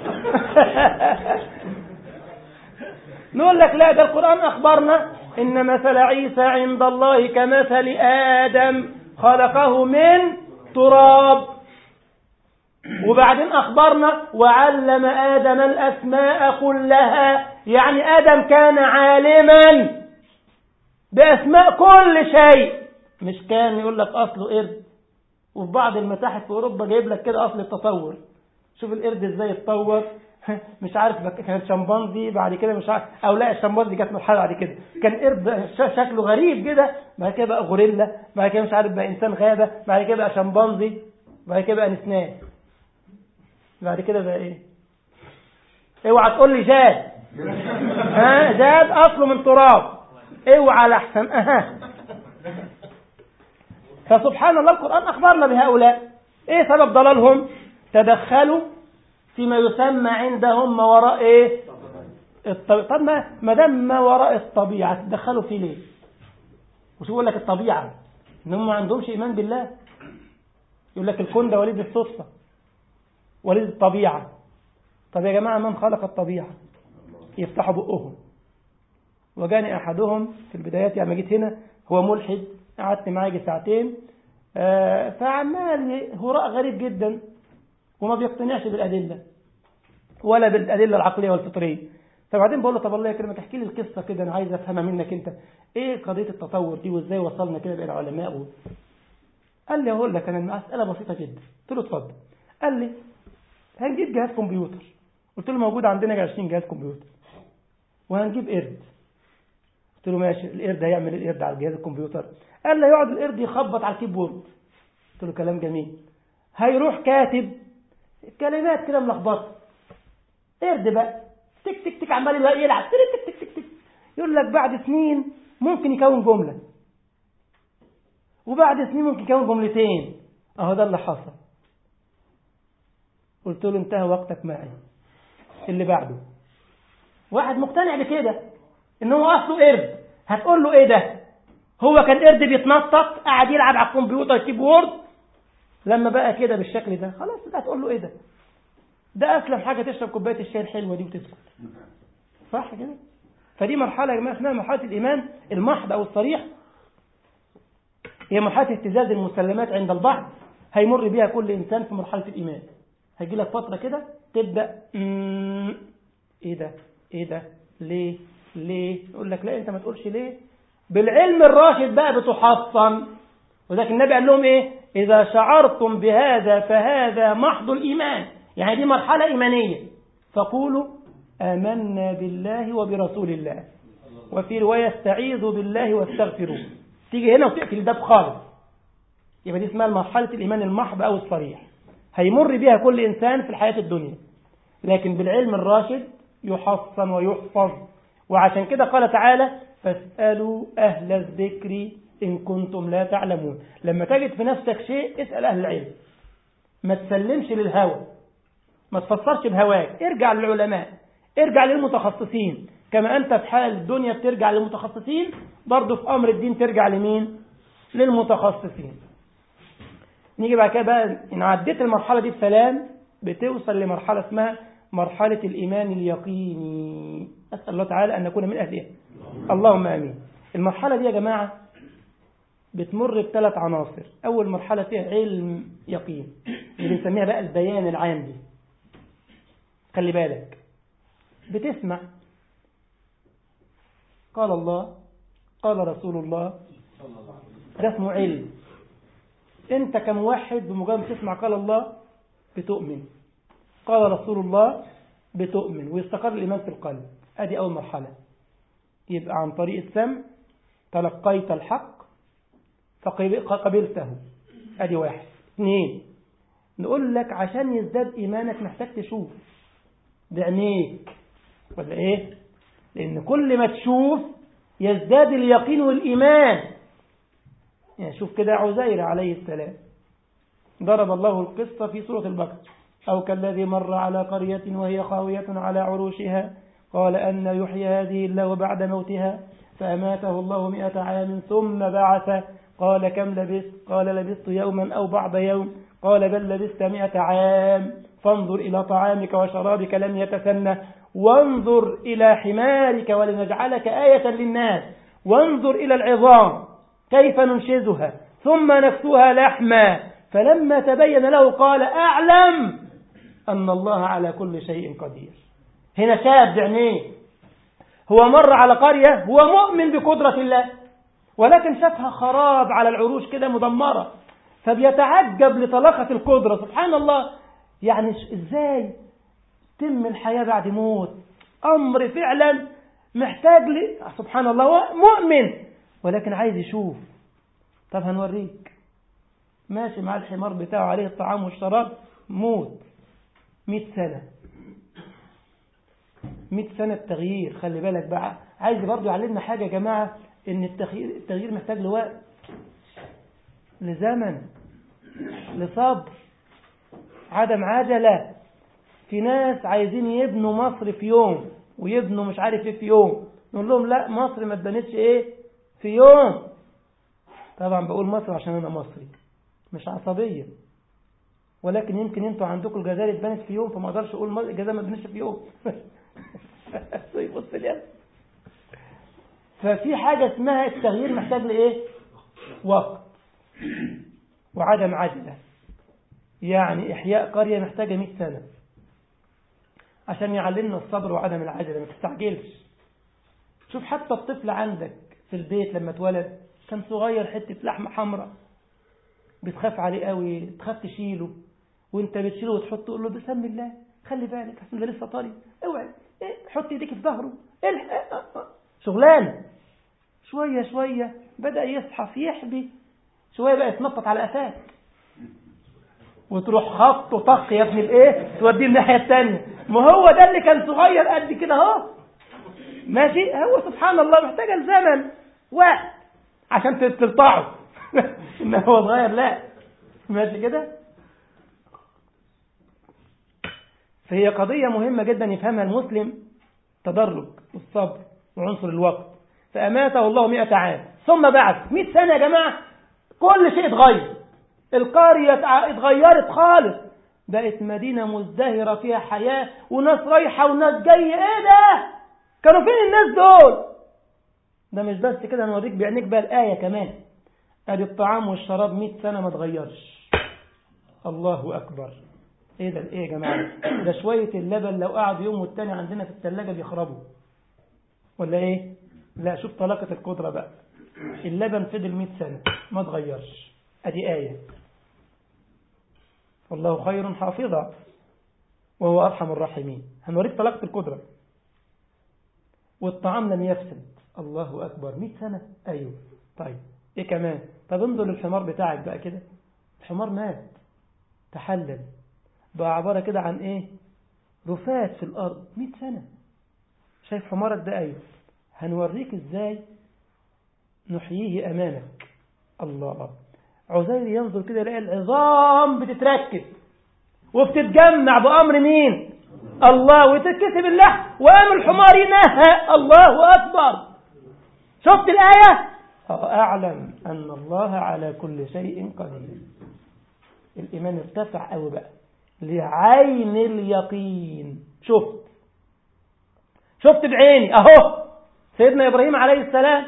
نقول لك لا ده القرآن أخبرنا إن مثل عيسى عند الله كمثل آدم خلقه من تراب وبعدين أخبرنا وعلم آدم الأسماء كلها يعني آدم كان عالما بأسماء كل شيء مش كان يقول لك أصله قرد وفي بعض المتاحف في أوروبا جايب لك كده أصل التطور شوف القرد ازاي اتطور مش عارف كان شمبانزي بعد كده مش عارف او لا الشمبانزي جت مرحله بعد كده كان قرد شكله غريب كده بعد كده بقى غوريلا بعد كده مش عارف بقى انسان غابه بعد كده بقى شمبانزي بعد كده بقى نسنان بعد كده بقى ايه اوعى تقول لي جاد ها جاد اصله من تراب اوعى لحسن اها فسبحان الله القران اخبرنا بهؤلاء ايه سبب ضلالهم تدخلوا فيما يسمى عندهم ما وراء ايه الطبيعة طب ما ما دام ما وراء الطبيعة تدخلوا فيه ليه وشو يقول لك الطبيعة ان هم ما عندهمش ايمان بالله يقول لك الكون ده وليد الصدفة وليد الطبيعة طب يا جماعة من خلق الطبيعة يفتحوا بقهم وجاني احدهم في البدايات يعني جيت هنا هو ملحد قعدت معاه يجي ساعتين آه فعمال هراء غريب جدا وما بيقتنعش بالأدلة ولا بالأدلة العقلية والفطرية فبعدين بقول له طب الله يكرمك احكي لي القصة كده أنا عايز أفهمها منك أنت إيه قضية التطور دي وإزاي وصلنا كده بين العلماء و... قال لي أقول لك أنا المسألة بسيطة جدا قلت له اتفضل قال لي هنجيب جهاز كمبيوتر قلت له موجود عندنا 20 جهاز كمبيوتر وهنجيب قرد قلت له ماشي القرد هيعمل القرد على جهاز الكمبيوتر قال لي يقعد القرد يخبط على الكيبورد قلت له كلام جميل هيروح كاتب كلمات كده ملخبطه قرد بقى تك تك تك عمال يلعب تك تك تك تك يقول لك بعد سنين ممكن يكون جملة وبعد سنين ممكن يكون جملتين اهو ده اللي حصل قلت له انتهى وقتك معي اللي بعده واحد مقتنع بكده ان هو اصله قرد هتقول له ايه ده هو كان قرد بيتنطط قاعد يلعب على الكمبيوتر كيبورد لما بقى كده بالشكل ده خلاص انت هتقول له ايه ده ده اسلم حاجه تشرب كوبايه الشاي الحلوه دي وتسكت صح كده فدي مرحله يا جماعه اسمها مرحله الايمان المحض او الصريح هي مرحله اهتزاز المسلمات عند البعض هيمر بيها كل انسان في مرحله الايمان هيجي لك فتره كده تبدا ايه ده ايه ده ليه ليه يقول لك لا انت ما تقولش ليه بالعلم الراشد بقى بتحصن وذلك النبي قال لهم ايه إذا شعرتم بهذا فهذا محض الإيمان يعني دي مرحلة إيمانية فقولوا آمنا بالله وبرسول الله وفي رواية استعيذوا بالله واستغفروه تيجي هنا وتقفل الباب خالص يبقى دي اسمها مرحلة الإيمان المحض أو الصريح هيمر بها كل إنسان في الحياة الدنيا لكن بالعلم الراشد يحصن ويحفظ وعشان كده قال تعالى فاسألوا أهل الذكر إن كنتم لا تعلمون لما تجد في نفسك شيء اسأل أهل العلم ما تسلمش للهوى ما تفسرش بهواك ارجع للعلماء ارجع للمتخصصين كما أنت في حال الدنيا بترجع للمتخصصين برضه في أمر الدين ترجع لمين للمتخصصين نيجي بعد كده بقى إن عديت المرحلة دي بسلام بتوصل لمرحلة اسمها مرحلة الإيمان اليقيني أسأل الله تعالى أن نكون من أهلها اللهم آمين المرحلة دي يا جماعة بتمر بثلاث عناصر أول مرحلة فيها علم يقين اللي بنسميها بقى البيان العام دي خلي بالك بتسمع قال الله قال رسول الله ده اسمه علم انت كموحد بمجرد ما تسمع قال الله بتؤمن قال رسول الله بتؤمن ويستقر الإيمان في القلب ادي أول مرحلة يبقى عن طريق السمع تلقيت الحق فقبلته ادي واحد اثنين نقول لك عشان يزداد إيمانك محتاج تشوف بعينيك ولا ايه لأن كل ما تشوف يزداد اليقين والإيمان يعني شوف كده عزير عليه السلام ضرب الله القصة في سورة البقرة أو كالذي مر على قرية وهي خاوية على عروشها قال أن يحيي هذه الله بعد موتها فأماته الله مئة عام ثم بعث قال كم لبثت قال لبثت يوما أو بعض يوم قال بل لبثت مئة عام فانظر إلى طعامك وشرابك لم يتسنى وانظر إلى حمارك ولنجعلك آية للناس وانظر إلى العظام كيف ننشزها ثم نكسوها لحما فلما تبين له قال أعلم أن الله على كل شيء قدير هنا شاب بعينيه هو مر على قرية هو مؤمن بقدرة الله ولكن شافها خراب على العروش كده مدمرة فبيتعجب لطلاقة القدرة سبحان الله يعني ازاي تم الحياة بعد موت أمر فعلا محتاج لي سبحان الله مؤمن ولكن عايز يشوف طب هنوريك ماشي مع الحمار بتاعه عليه الطعام والشراب موت مئة سنة مئة سنة تغيير خلي بالك بقى عايز برضو يعلمنا حاجة يا جماعة ان التغيير, التغيير محتاج لوقت لزمن لصبر عدم عجلة في ناس عايزين يبنوا مصر في يوم ويبنوا مش عارف ايه في يوم نقول لهم لا مصر ما اتبنتش ايه في يوم طبعا بقول مصر عشان انا مصري مش عصبية ولكن يمكن انتوا عندكم الجزائر اتبنت في يوم فما اقدرش اقول الجزائر ما اتبنتش في يوم بص لي ففي حاجة اسمها التغيير محتاج لايه وقت وعدم عجلة يعني إحياء قرية محتاجة 100 سنة عشان يعلمنا الصبر وعدم العجلة ما تستعجلش شوف حتى الطفل عندك في البيت لما اتولد كان صغير حتة لحمة حمراء بتخاف عليه قوي تخاف تشيله وانت بتشيله وتحط تقول له بسم الله خلي بالك عشان ده لسه طري اوعى ايه حط ايديك في ظهره الحق شغلانه شويه شويه بدا يصحى يحبي شويه بقى يتنطط على قفاك وتروح خبط وطخ يا ابن الايه توديه الناحيه الثانيه ما هو ده اللي كان صغير قد كده اهو ماشي هو سبحان الله محتاج الزمن وقت عشان تلطعه ان هو صغير لا ماشي كده فهي قضية مهمة جدا يفهمها المسلم تدرج والصبر وعنصر الوقت فأماته الله مئة عام ثم بعد مئة سنة يا جماعة كل شيء اتغير القرية اتغيرت خالص بقت مدينة مزدهرة فيها حياة وناس رايحة وناس جاية ايه ده كانوا فين الناس دول ده مش بس كده نوريك بعينيك بقى الآية كمان ادي الطعام والشراب 100 سنة ما اتغيرش الله أكبر ايه ده ايه يا جماعة ده شوية اللبن لو قعد يوم والتاني عندنا في الثلاجة بيخربوا ولا ايه لا شوف طلاقة القدرة بقى اللبن فضل 100 سنة ما اتغيرش ادي آية والله خير حافظا وهو أرحم الراحمين هنوريك طلاقة القدرة والطعام لم يفسد الله أكبر 100 سنة أيوه طيب إيه كمان طب انظر للحمار بتاعك بقى كده الحمار مات تحلل بقى عبارة كده عن إيه رفات في الأرض 100 سنة شايف حمارك ده أيوه هنوريك إزاي نحييه أمامك الله عزير ينظر كده يلاقي العظام بتتركب وبتتجمع بأمر مين الله وتتكسب اللحم وقام الحمار ينهى الله أكبر شفت الآية أعلم أن الله على كل شيء قدير الإيمان ارتفع قوي بقى لعين اليقين شفت شفت بعيني أهو سيدنا إبراهيم عليه السلام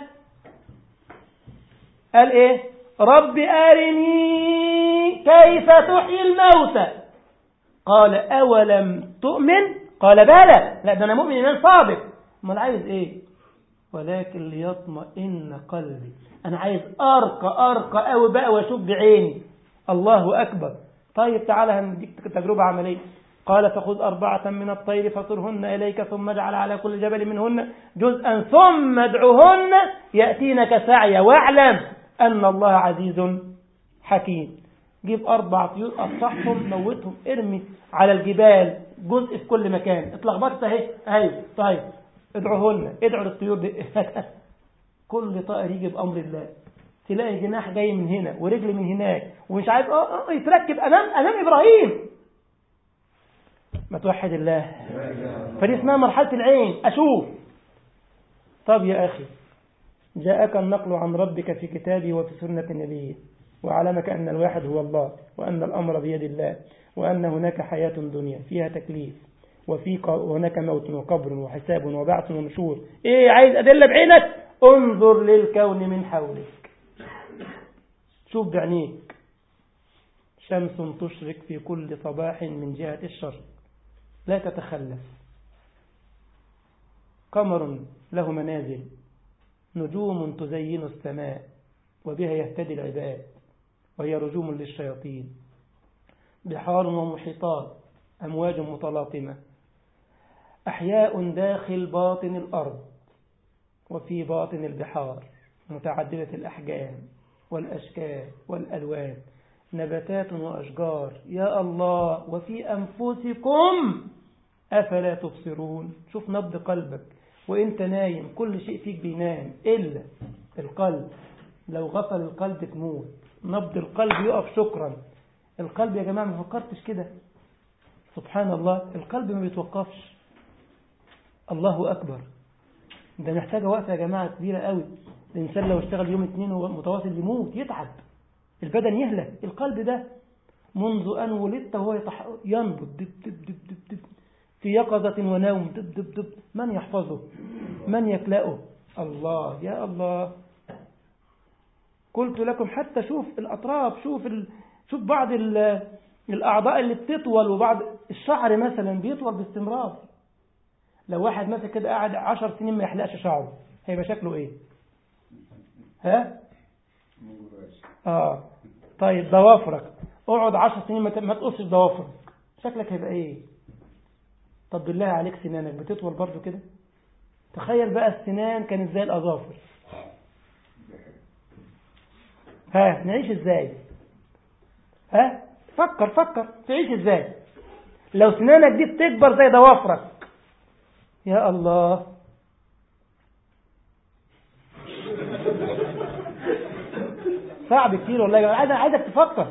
قال إيه رب أرني كيف تحيي الموتى قال أولم تؤمن قال بلى لا ده أنا مؤمن إيمان صادق امال عايز إيه ولكن ليطمئن قلبي أنا عايز أرقى أرقى قوي بقى وأشوف بعيني الله أكبر طيب تعالى هنديك تجربة عملية قال فخذ أربعة من الطير فصرهن إليك ثم اجعل على كل جبل منهن جزءا ثم ادعهن يأتينك سعيا واعلم أن الله عزيز حكيم جيب أربع طيور أصحهم موتهم ارمي على الجبال جزء في كل مكان اتلخبطت اهي اهي طيب ادعوهن ادعوا للطيور دي كل طائر يجي بأمر الله تلاقي جناح جاي من هنا ورجل من هناك ومش عارف اه اه يتركب امام امام ابراهيم ما توحد الله فدي اسمها مرحله العين اشوف طب يا اخي جاءك النقل عن ربك في كتابه وفي سنه نبيه وعلمك ان الواحد هو الله وان الامر بيد الله وان هناك حياه دنيا فيها تكليف وفي هناك موت وقبر وحساب وبعث ونشور ايه عايز ادله بعينك انظر للكون من حولك شوف بعينيك شمس تشرق في كل صباح من جهة الشرق لا تتخلف قمر له منازل نجوم تزين السماء وبها يهتدي العباد وهي رجوم للشياطين بحار ومحيطات أمواج متلاطمة أحياء داخل باطن الأرض وفي باطن البحار متعددة الأحجام والأشكال والألوان نباتات وأشجار يا الله وفي أنفسكم أفلا تبصرون شوف نبض قلبك وإنت نايم كل شيء فيك بينام إلا القلب لو غفل القلب تموت نبض القلب يقف شكرا القلب يا جماعة ما فكرتش كده سبحان الله القلب ما بيتوقفش الله أكبر ده محتاجة وقفة يا جماعة كبيرة قوي الإنسان لو اشتغل يوم اتنين متواصل يموت يتعب البدن يهلك القلب ده منذ أن ولدت وهو يتح... ينبض دب دب دب دب دب في يقظة ونوم دب دب دب من يحفظه من يكلأه الله يا الله قلت لكم حتى شوف الأطراف شوف ال... شوف بعض ال... الأعضاء اللي بتطول وبعض الشعر مثلا بيطول باستمرار لو واحد مثلا كده قاعد عشر سنين ما يحلقش شعره هيبقى شكله ايه ها اه طيب ضوافرك اقعد عشر سنين ما تقصش ضوافرك شكلك هيبقى ايه طب بالله عليك سنانك بتطول برضو كده تخيل بقى السنان كانت زي الاظافر ها نعيش ازاي ها فكر فكر تعيش ازاي لو سنانك دي بتكبر زي ضوافرك يا الله صعب كتير والله عايز عايزك تفكر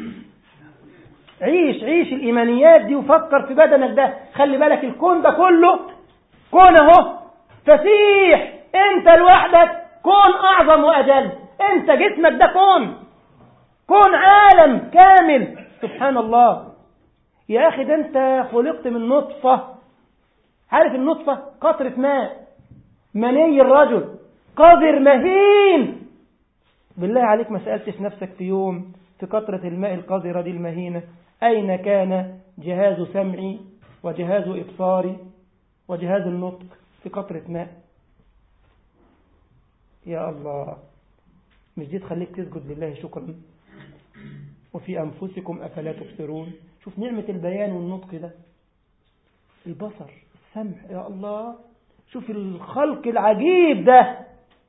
عيش عيش الإيمانيات دي وفكر في بدنك ده خلي بالك الكون ده كله كون اهو فسيح انت لوحدك كون أعظم وأجل انت جسمك ده كون كون عالم كامل سبحان الله يا أخي ده انت خلقت من نطفة عارف النطفة قطرة ماء مني الرجل قذر مهين بالله عليك ما سألتش نفسك في يوم في قطرة الماء القذرة دي المهينة أين كان جهاز سمعي وجهاز إبصاري وجهاز النطق في قطرة ماء يا الله مش دي تخليك تسجد لله شكرا وفي أنفسكم أفلا تبصرون شوف نعمة البيان والنطق ده البصر السمع يا الله شوف الخلق العجيب ده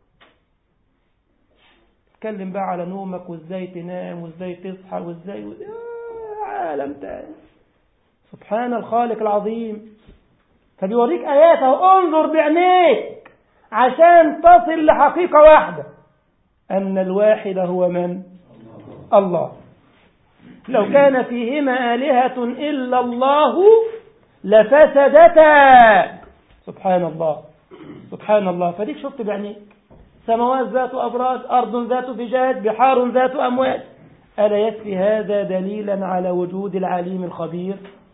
اتكلم بقى على نومك وازاي تنام وازاي تصحى وازاي و... عالم تاني سبحان الخالق العظيم فبيوريك آياته انظر بعينيك عشان تصل لحقيقة واحدة أن الواحد هو من الله لو كان فيهما آلهة إلا الله لفسدتا سبحان الله سبحان الله فديك شفت بعينيك سماوات ذات أبراج أرض ذات فجاج بحار ذات أمواج ألا يكفي هذا دليلا على وجود العليم الخبير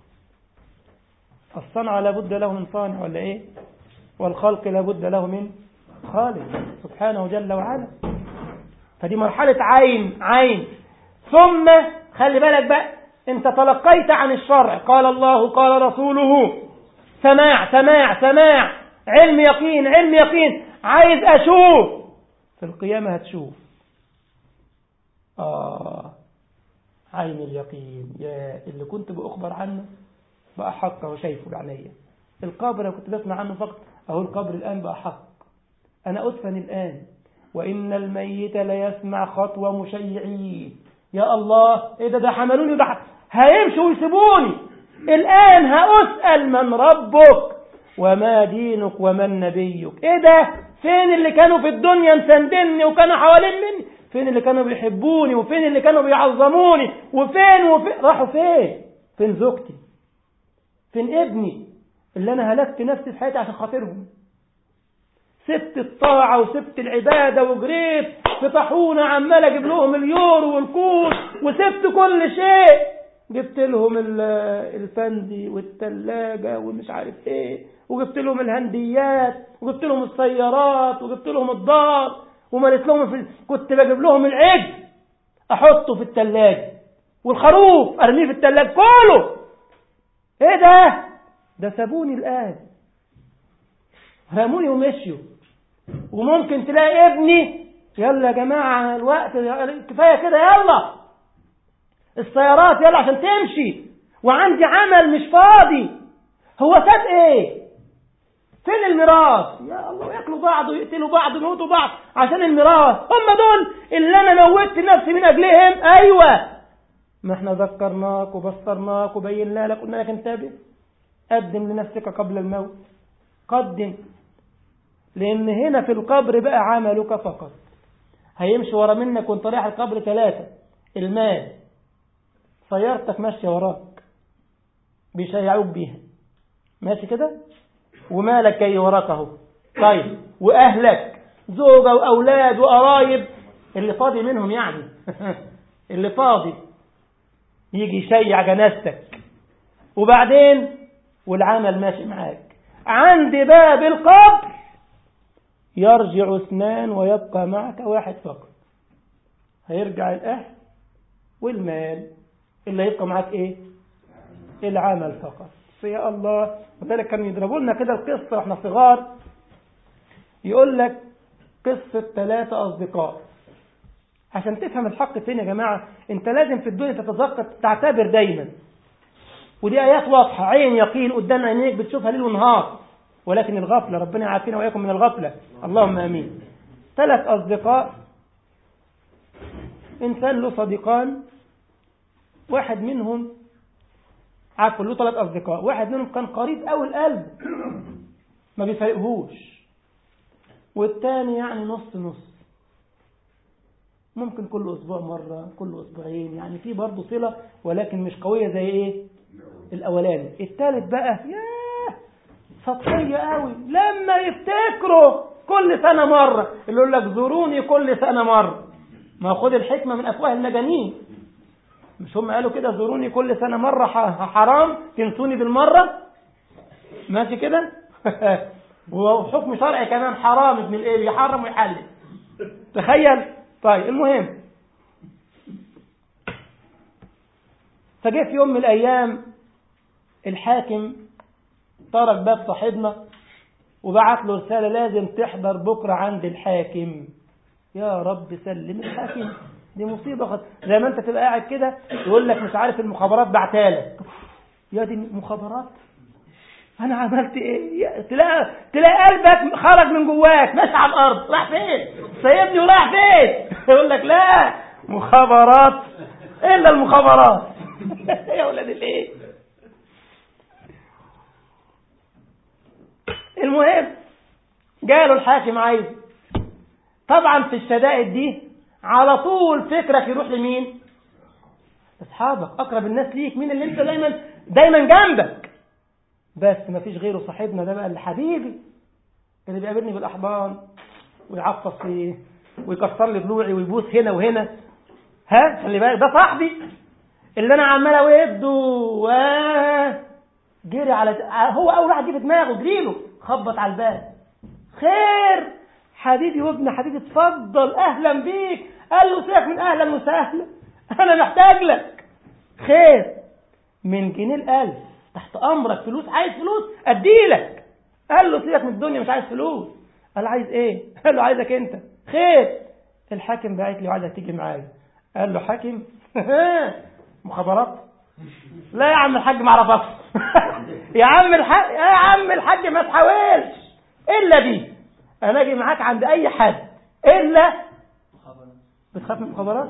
الصنع لابد له من صانع ولا إيه والخلق لابد له من خالق سبحانه جل وعلا فدي مرحلة عين عين ثم خلي بالك بقى انت تلقيت عن الشرع قال الله قال رسوله سماع سماع سماع علم يقين علم يقين عايز أشوف في القيامة هتشوف آه عين اليقين يا اللي كنت بأخبر عنه بقى حق وشايفه بعينيا القبر كنت بسمع عنه فقط أهو القبر الآن بقى حق أنا أدفن الآن وإن الميت ليسمع خطوة مشيعيه يا الله إيه ده ده حملوني وده هيمشوا ويسيبوني الآن هأسأل من ربك وما دينك ومن نبيك إيه ده فين اللي كانوا في الدنيا مسندني وكانوا حوالين مني فين اللي كانوا بيحبوني وفين اللي كانوا بيعظموني وفين وفين راحوا فين فين زوجتي فين ابني اللي أنا هلكت نفسي في حياتي عشان خاطرهم سبت الطاعة وسبت العبادة وجريت في طاحونة عمال اجيب لهم اليورو والكوس وسبت كل شيء جبت لهم الفندي والثلاجة ومش عارف ايه وجبت لهم الهنديات وجبت لهم السيارات وجبت لهم الدار ومليت لهم في كنت بجيب لهم العجل احطه في الثلاجة والخروف ارميه في الثلاجة كله ايه ده ده سابوني الان رموني ومشيوا وممكن تلاقي ابني يلا يا جماعة الوقت كفاية كده يلا السيارات يلا عشان تمشي وعندي عمل مش فاضي هو ساب ايه فين الميراث يا الله ياكلوا بعض ويقتلوا بعض ويموتوا بعض عشان الميراث هم دول اللي انا موتت نفسي من اجلهم ايوه ما احنا ذكرناك وبصرناك وبينا لك قلنا لك انتبه قدم لنفسك قبل الموت قدم لأن هنا في القبر بقى عملك فقط هيمشي ورا منك وانت رايح القبر ثلاثة المال سيارتك ماشية وراك بيشيعوك بيها ماشي كده ومالك جاي وراك اهو طيب وأهلك زوجة وأولاد وقرايب اللي فاضي منهم يعني اللي فاضي يجي يشيع جنازتك وبعدين والعمل ماشي معاك عند باب القبر يرجع اثنان ويبقى معك واحد فقط هيرجع الأهل والمال اللي هيبقى معك ايه العمل فقط فيا الله وذلك كانوا يضربوا لنا كده القصة واحنا صغار يقول لك قصة ثلاثة أصدقاء عشان تفهم الحق فين يا جماعة انت لازم في الدنيا تتذكر تعتبر دايما ودي آيات واضحة عين يقين قدام عينيك بتشوفها ليل ونهار ولكن الغفلة ربنا يعافينا وإياكم من الغفلة اللهم أمين ثلاث أصدقاء إنسان له صديقان واحد منهم عارف له ثلاث أصدقاء واحد منهم كان قريب أوي القلب ما بيفرقهوش والتاني يعني نص نص ممكن كل أسبوع مرة كل أسبوعين يعني في برضه صلة ولكن مش قوية زي إيه الأولاني الثالث بقى ياه سطحية قوي لما يفتكروا كل سنة مرة اللي يقول لك زوروني كل سنة مرة ما خد الحكمة من أفواه المجانين مش هم قالوا كده زوروني كل سنة مرة حرام تنسوني بالمرة ماشي كده وحكم شرعي كمان حرام ابن الايه يحرم ويحلل تخيل طيب المهم فجاء في يوم من الأيام الحاكم طرق باب صاحبنا وبعت له رسالة لازم تحضر بكرة عند الحاكم يا رب سلم الحاكم دي مصيبة خط... زي ما انت تبقى قاعد كده يقول لك مش عارف المخابرات بعتالك يا دي مخابرات انا عملت ايه تلاقي تلاقي قلبك خرج من جواك ماشي على الارض راح فين سايبني وراح فين يقول لك لا مخابرات الا المخابرات يا ولاد الايه المهم جاله الحاكم عايز طبعا في الشدائد دي على طول فكرك يروح لمين اصحابك اقرب الناس ليك مين اللي انت دايما دايما جنبك بس ما فيش غيره صاحبنا ده بقى اللي حبيبي اللي بيقابلني بالاحضان ويعطس لي ويكسر لي ضلوعي ويبوس هنا وهنا ها خلي بالك ده صاحبي اللي انا عمال اوده و جري على هو اول واحد جه في دماغه جري له خبط على الباب خير حبيبي وابن حبيبي اتفضل اهلا بيك قال له سيبك من اهلا وسهلا انا محتاج لك خير من جنيه الالف تحت امرك فلوس عايز فلوس اديلك قال له سيبك من الدنيا مش عايز فلوس قال عايز ايه قال له عايزك انت خير الحاكم بعت لي وعايزك تيجي معايا قال له حاكم مخابرات لا يا عم الحاج ما اعرفكش يا عم الحاج يا عم الحاج ما تحاولش الا دي انا اجي معاك عند اي حد الا بتخاف من المخابرات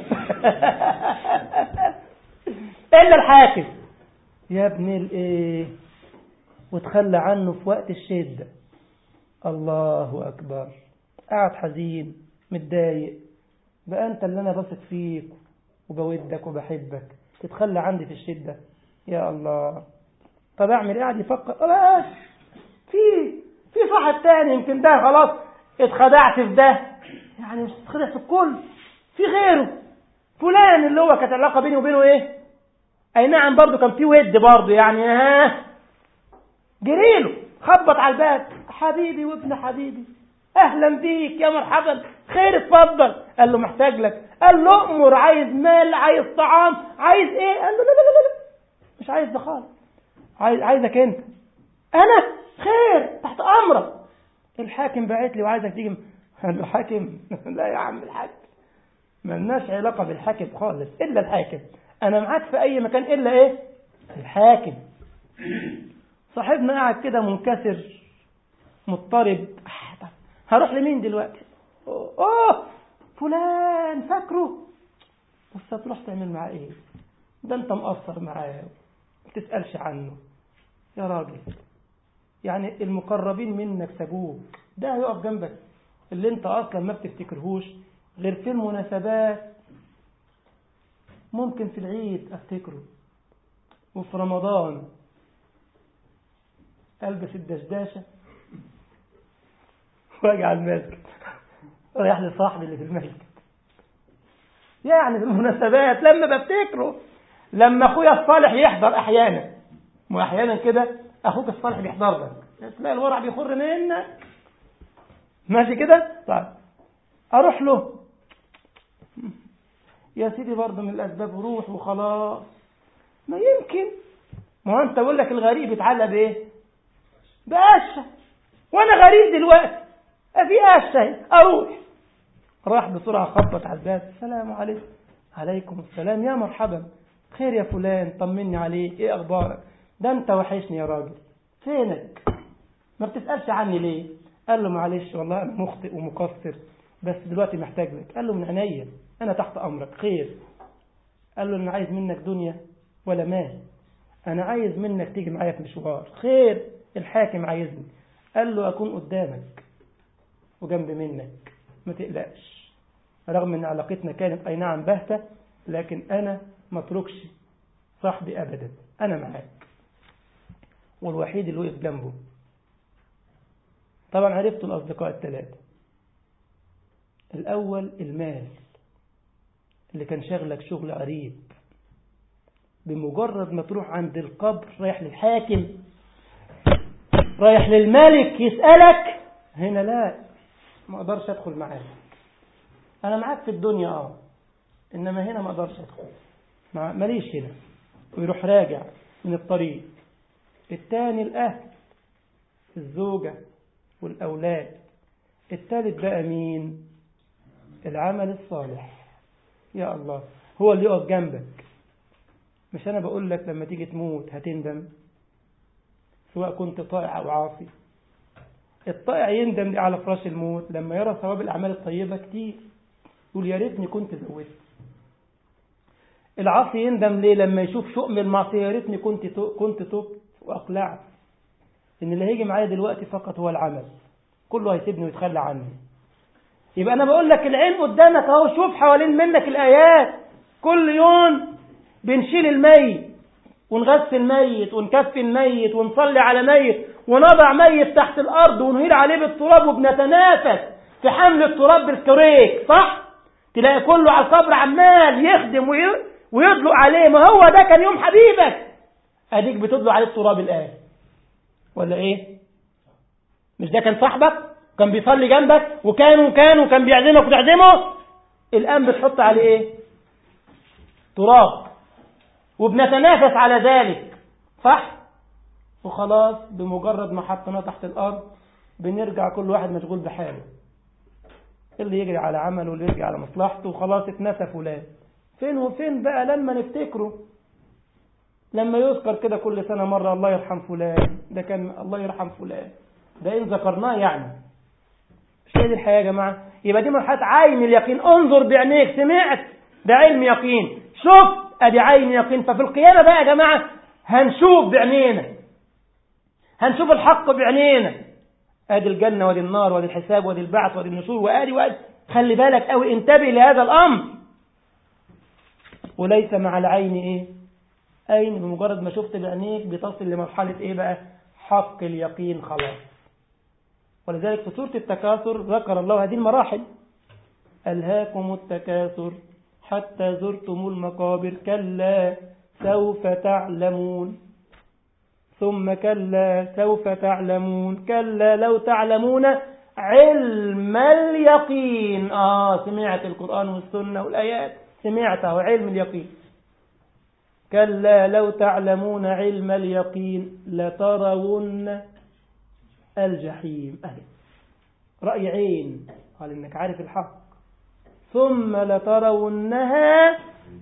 الا الحاكم يا ابن الايه وتخلى عنه في وقت الشده الله اكبر قاعد حزين متضايق بقى انت اللي انا بثق فيك وبودك وبحبك تتخلى عندي في الشده يا الله طب اعمل ايه قاعد يفكر بلاش في في صاحب تاني يمكن ده خلاص اتخدعت في ده يعني مش تتخدع في الكل في غيره فلان اللي هو كانت علاقه بيني وبينه ايه اي نعم برضه كان في ود برضه يعني ها جريله خبط على الباب حبيبي وابن حبيبي اهلا بيك يا مرحبا خير اتفضل قال له محتاج لك قال له امر عايز مال عايز طعام عايز ايه قال له لا لا لا لا مش عايز ده خالص عايز عايزك انت انا خير تحت امرك الحاكم بعت لي وعايزك تيجي قال له حاكم لا يا عم الحاج ملناش علاقه بالحاكم خالص الا الحاكم انا معاك في اي مكان الا ايه الحاكم صاحبنا قاعد كده منكسر مضطرب هروح لمين دلوقتي اوه فلان فاكره بس هتروح تعمل معاه ايه ده انت مقصر معاه ما تسالش عنه يا راجل يعني المقربين منك سابوك ده هيقف جنبك اللي انت اصلا ما بتفتكرهوش غير في المناسبات ممكن في العيد افتكره وفي رمضان البس الدشداشه واجي على المسجد رايح لصاحبي اللي في المسجد يعني في المناسبات لما بفتكره لما اخويا الصالح يحضر احيانا مو احيانا كده اخوك الصالح بيحضر لك تلاقي الورع بيخر منك ماشي كده طيب اروح له يا سيدي برضه من الاسباب روح وخلاص ما يمكن ما هو انت بقول لك الغريب يتعلق بايه بقشه وانا غريب دلوقتي في قشه اروح راح بسرعه خبط على الباب السلام عليكم عليكم السلام يا مرحبا خير يا فلان طمني عليك ايه اخبارك ده انت وحشني يا راجل فينك ما بتسالش عني ليه قال له معلش والله انا مخطئ ومقصر بس دلوقتي محتاج لك قال له من عينيا انا تحت امرك خير قال له انا عايز منك دنيا ولا مال انا عايز منك تيجي معايا في مشوار خير الحاكم عايزني قال له اكون قدامك وجنب منك ما تقلقش رغم ان علاقتنا كانت اي نعم باهته لكن انا ما اتركش صاحبي ابدا انا معاك والوحيد اللي وقف جنبه طبعا عرفت الاصدقاء الثلاثه الاول المال اللي كان شغلك شغل قريب بمجرد ما تروح عند القبر رايح للحاكم رايح للملك يسألك هنا لا ما اقدرش ادخل معاك انا معاك في الدنيا اه انما هنا ما اقدرش ادخل ماليش هنا ويروح راجع من الطريق الثاني الاهل الزوجة والاولاد الثالث بقى مين العمل الصالح يا الله هو اللي يقف جنبك مش انا بقول لك لما تيجي تموت هتندم سواء كنت طائع او عاصي الطائع يندم على فراش الموت لما يرى ثواب الاعمال الطيبه كتير يقول يا ريتني كنت زودت العاصي يندم ليه لما يشوف شؤم المعصيه يا ريتني كنت كنت تبت واقلعت ان اللي هيجي معايا دلوقتي فقط هو العمل كله هيسيبني ويتخلى عني يبقى انا بقول لك العلم قدامك اهو شوف حوالين منك الايات كل يوم بنشيل الميت ونغسل الميت ونكفي الميت ونصلي على ميت ونضع ميت تحت الارض ونهيل عليه بالتراب وبنتنافس في حمل التراب بالكريك صح تلاقي كله على القبر عمال يخدم وي- ويدلق عليه ما هو ده كان يوم حبيبك اديك بتدلق عليه التراب الان ولا ايه مش ده كان صاحبك كان بيصلي جنبك وكان وكان وكان بيعزمك وتعزمه الان بتحط عليه ايه تراب وبنتنافس على ذلك صح وخلاص بمجرد ما حطيناه تحت الارض بنرجع كل واحد مشغول بحاله اللي يجري على عمله واللي يجري على مصلحته وخلاص اتنسى فلان فين وفين بقى لما نفتكره لما يذكر كده كل سنة مرة الله يرحم فلان ده كان الله يرحم فلان ده إن ذكرناه يعني مش هي دي الحياة يا جماعة يبقى دي مرحلة عين اليقين انظر بعينيك سمعت ده علم يقين شوف ادي عين يقين ففي القيامة بقى يا جماعة هنشوف بعينينا هنشوف الحق بعينينا ادي الجنة وادي النار وادي الحساب وادي البعث وادي النشور وادي وادي خلي بالك قوي انتبه لهذا الامر وليس مع العين ايه عين بمجرد ما شفت بعينيك بتصل لمرحلة ايه بقى حق اليقين خلاص ولذلك في سورة التكاثر ذكر الله هذه المراحل ألهاكم التكاثر حتى زرتم المقابر كلا سوف تعلمون ثم كلا سوف تعلمون كلا لو تعلمون علم اليقين آه سمعت القرآن والسنة والآيات سمعته علم اليقين كلا لو تعلمون علم اليقين لترون الجحيم أهي رأي عين قال إنك عارف الحق ثم لترونها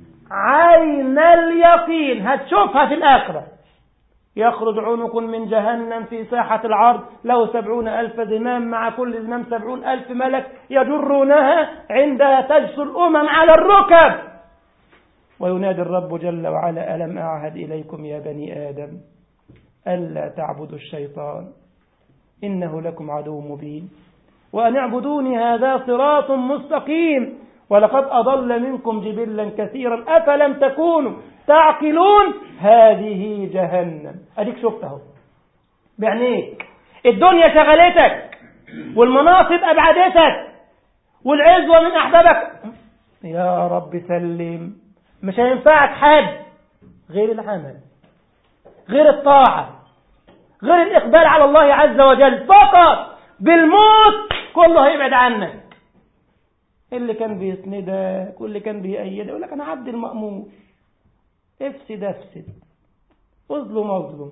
عين اليقين هتشوفها في الآخرة يخرج عنق من جهنم في ساحة العرض له سبعون ألف زمام مع كل زمام سبعون ألف ملك يجرونها عندها تجثو الأمم على الركب وينادي الرب جل وعلا ألم أعهد إليكم يا بني آدم ألا تعبدوا الشيطان إنه لكم عدو مبين وأن اعبدوني هذا صراط مستقيم ولقد أضل منكم جبلا كثيرا أفلم تكونوا تعقلون هذه جهنم أديك شفته بعينيك الدنيا شغلتك والمناصب أبعدتك والعزوة من أحبابك يا رب سلم مش هينفعك حد غير العمل غير الطاعة غير الإقبال على الله عز وجل فقط بالموت كله هيبعد عنك اللي كان بيسندك واللي كان بيأيدك يقول لك أنا عبد المأمور افسد افسد اظلم اظلم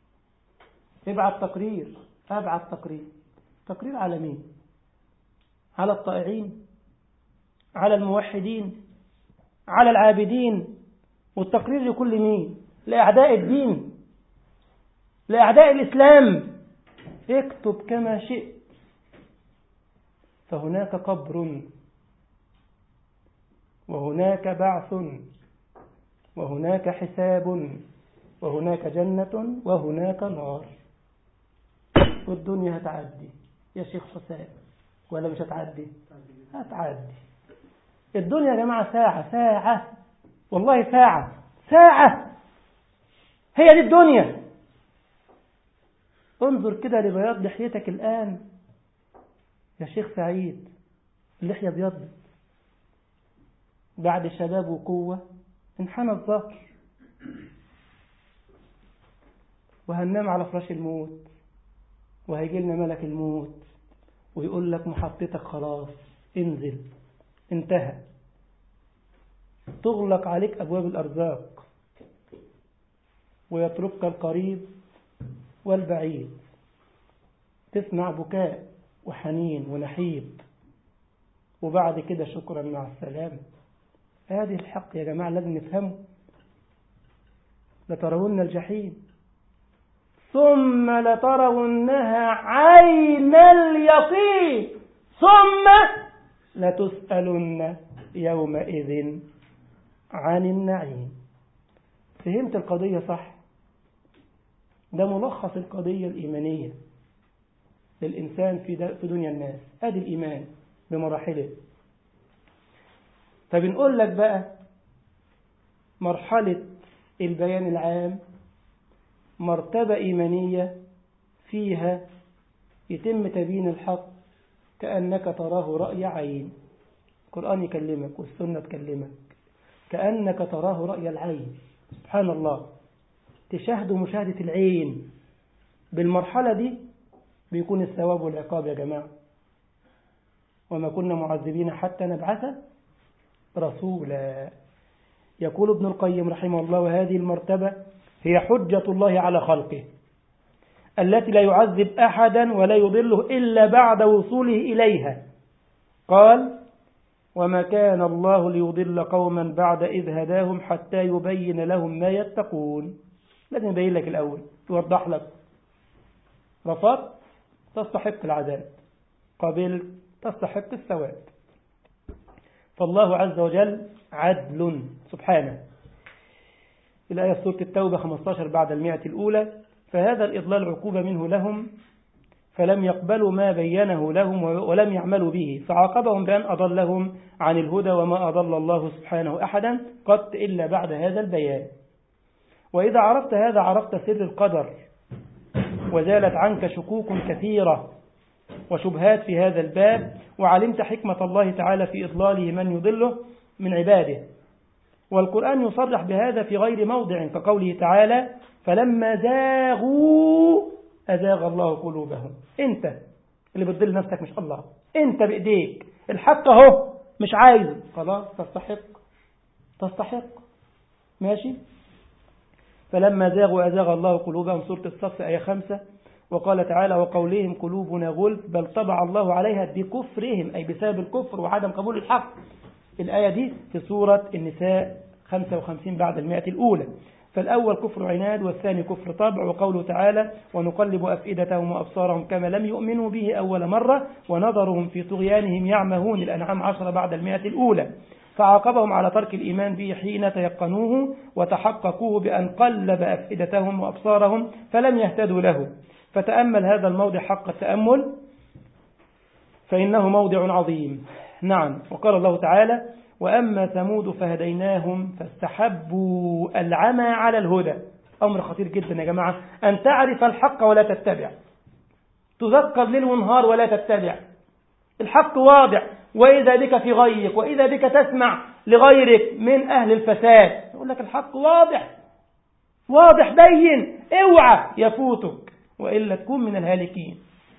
ابعت تقرير ابعت تقرير تقرير على مين على الطائعين على الموحدين على العابدين والتقرير لكل مين لأعداء الدين لأعداء الإسلام اكتب كما شئت فهناك قبر وهناك بعث وهناك حساب وهناك جنة وهناك نار والدنيا هتعدي يا شيخ حسام ولا مش هتعدي هتعدي الدنيا يا جماعة ساعة ساعة والله ساعة ساعة هي دي الدنيا انظر كده لبياض لحيتك الآن يا شيخ سعيد اللحية ابيضت بعد شباب وقوة انحنى الظهر وهننام على فراش الموت وهيجي لنا ملك الموت ويقول لك محطتك خلاص انزل انتهى تغلق عليك أبواب الأرزاق ويتركك القريب والبعيد تسمع بكاء وحنين ونحيب وبعد كده شكرا مع السلامة هذه الحق يا جماعة لازم نفهمه لترون الجحيم ثم لترونها عين اليقين ثم لتسألن يومئذ عن النعيم فهمت القضية صح ده ملخص القضية الإيمانية للإنسان في, في دنيا الناس أدي الإيمان بمراحله فبنقول لك بقى مرحلة البيان العام مرتبة إيمانية فيها يتم تبيين الحق كأنك تراه رأي عين القرآن يكلمك والسنة تكلمك كأنك تراه رأي العين سبحان الله تشاهد مشاهدة العين بالمرحلة دي بيكون الثواب والعقاب يا جماعة وما كنا معذبين حتى نبعث رسولا يقول ابن القيم رحمه الله وهذه المرتبة هي حجة الله على خلقه التي لا يعذب أحدا ولا يضله إلا بعد وصوله إليها قال وما كان الله ليضل قوما بعد إذ هداهم حتى يبين لهم ما يتقون لازم يبين لك الأول يوضح لك رفضت تستحق العذاب قبلت تستحق الثواب فالله عز وجل عدل سبحانه الآية في سورة التوبة 15 بعد المئة الأولى فهذا الإضلال عقوبة منه لهم فلم يقبلوا ما بينه لهم ولم يعملوا به فعاقبهم بأن أضلهم عن الهدى وما أضل الله سبحانه أحدا قط إلا بعد هذا البيان وإذا عرفت هذا عرفت سر القدر وزالت عنك شكوك كثيرة وشبهات في هذا الباب وعلمت حكمة الله تعالى في إضلاله من يضله من عباده والقرآن يصرح بهذا في غير موضع كقوله تعالى فلما زاغوا أزاغ الله قلوبهم أنت اللي بتضل نفسك مش الله أنت بإيديك الحق أهو مش عايز خلاص تستحق تستحق ماشي فلما زاغوا أزاغ الله قلوبهم سورة الصف آية خمسة وقال تعالى وقولهم قلوبنا غلف بل طبع الله عليها بكفرهم أي بسبب الكفر وعدم قبول الحق الآية دي في سورة النساء 55 بعد المئة الأولى فالأول كفر عناد والثاني كفر طبع وقوله تعالى ونقلب أفئدتهم وأبصارهم كما لم يؤمنوا به أول مرة ونظرهم في طغيانهم يعمهون الأنعام عشر بعد المئة الأولى فعاقبهم على ترك الإيمان به حين تيقنوه وتحققوه بأن قلب أفئدتهم وأبصارهم فلم يهتدوا له فتأمل هذا الموضع حق التأمل فإنه موضع عظيم نعم وقال الله تعالى وأما ثمود فهديناهم فاستحبوا العمى على الهدى أمر خطير جدا يا جماعة أن تعرف الحق ولا تتبع تذكر ليل ونهار ولا تتبع الحق واضح وإذا بك في غيك وإذا بك تسمع لغيرك من أهل الفساد يقول لك الحق واضح واضح بين اوعى يفوتك وإلا تكون من الهالكين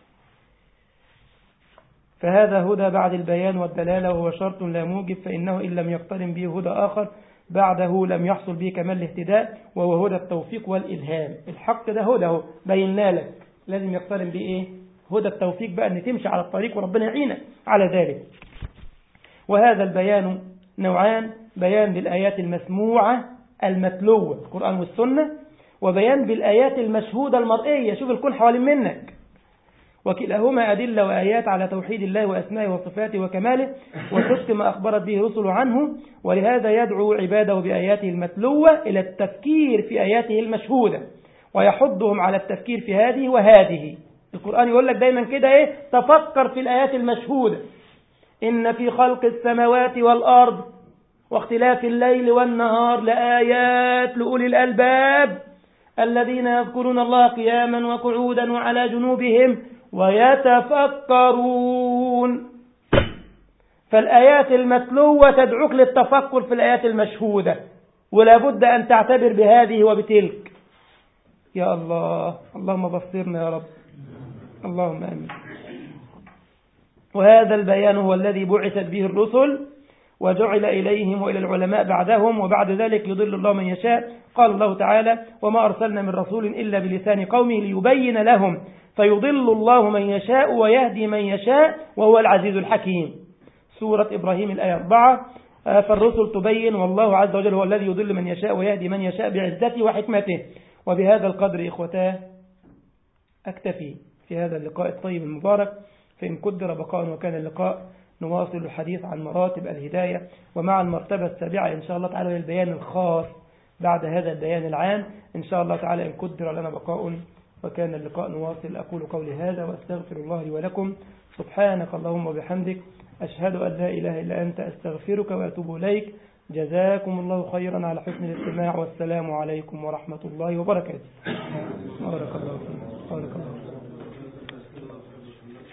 فهذا هدى بعد البيان والدلالة وهو شرط لا موجب فإنه إن لم يقترن به هدى آخر بعده لم يحصل به كمال الاهتداء وهو هدى التوفيق والإلهام الحق ده هدى هو بينا لك لازم يقترن به إيه هدى التوفيق بقى أن تمشي على الطريق وربنا يعينك على ذلك وهذا البيان نوعان بيان بالآيات المسموعة المتلوة القرآن والسنة وبيان بالآيات المشهودة المرئية شوف الكون حوالين منك وكلاهما أدلة وآيات على توحيد الله وأسمائه وصفاته وكماله وصدق ما أخبرت به رسل عنه ولهذا يدعو عباده بآياته المتلوة إلى التفكير في آياته المشهودة ويحضهم على التفكير في هذه وهذه القرآن يقول لك دايما كده إيه تفكر في الآيات المشهودة إن في خلق السماوات والأرض واختلاف الليل والنهار لآيات لأولي الألباب الذين يذكرون الله قياما وقعودا وعلى جنوبهم ويتفكرون فالآيات المتلوة تدعوك للتفكر في الآيات المشهودة ولا بد أن تعتبر بهذه وبتلك يا الله اللهم بصرنا يا رب اللهم أمين وهذا البيان هو الذي بعثت به الرسل وجعل إليهم وإلى العلماء بعدهم وبعد ذلك يضل الله من يشاء قال الله تعالى وما أرسلنا من رسول إلا بلسان قومه ليبين لهم فيضل الله من يشاء ويهدي من يشاء وهو العزيز الحكيم سورة إبراهيم الآية 4 فالرسل تبين والله عز وجل هو الذي يضل من يشاء ويهدي من يشاء بعزته وحكمته وبهذا القدر إخوتاه أكتفي في هذا اللقاء الطيب المبارك فإن قدر بقاء وكان اللقاء نواصل الحديث عن مراتب الهداية ومع المرتبة السابعة إن شاء الله تعالى للبيان الخاص بعد هذا البيان العام إن شاء الله تعالى إن قدر لنا بقاء وكان اللقاء نواصل أقول قولي هذا وأستغفر الله لي ولكم سبحانك اللهم وبحمدك أشهد أن لا إله إلا أنت أستغفرك وأتوب إليك جزاكم الله خيرا على حسن الاستماع والسلام عليكم ورحمة الله وبركاته بارك الله فيك بارك الله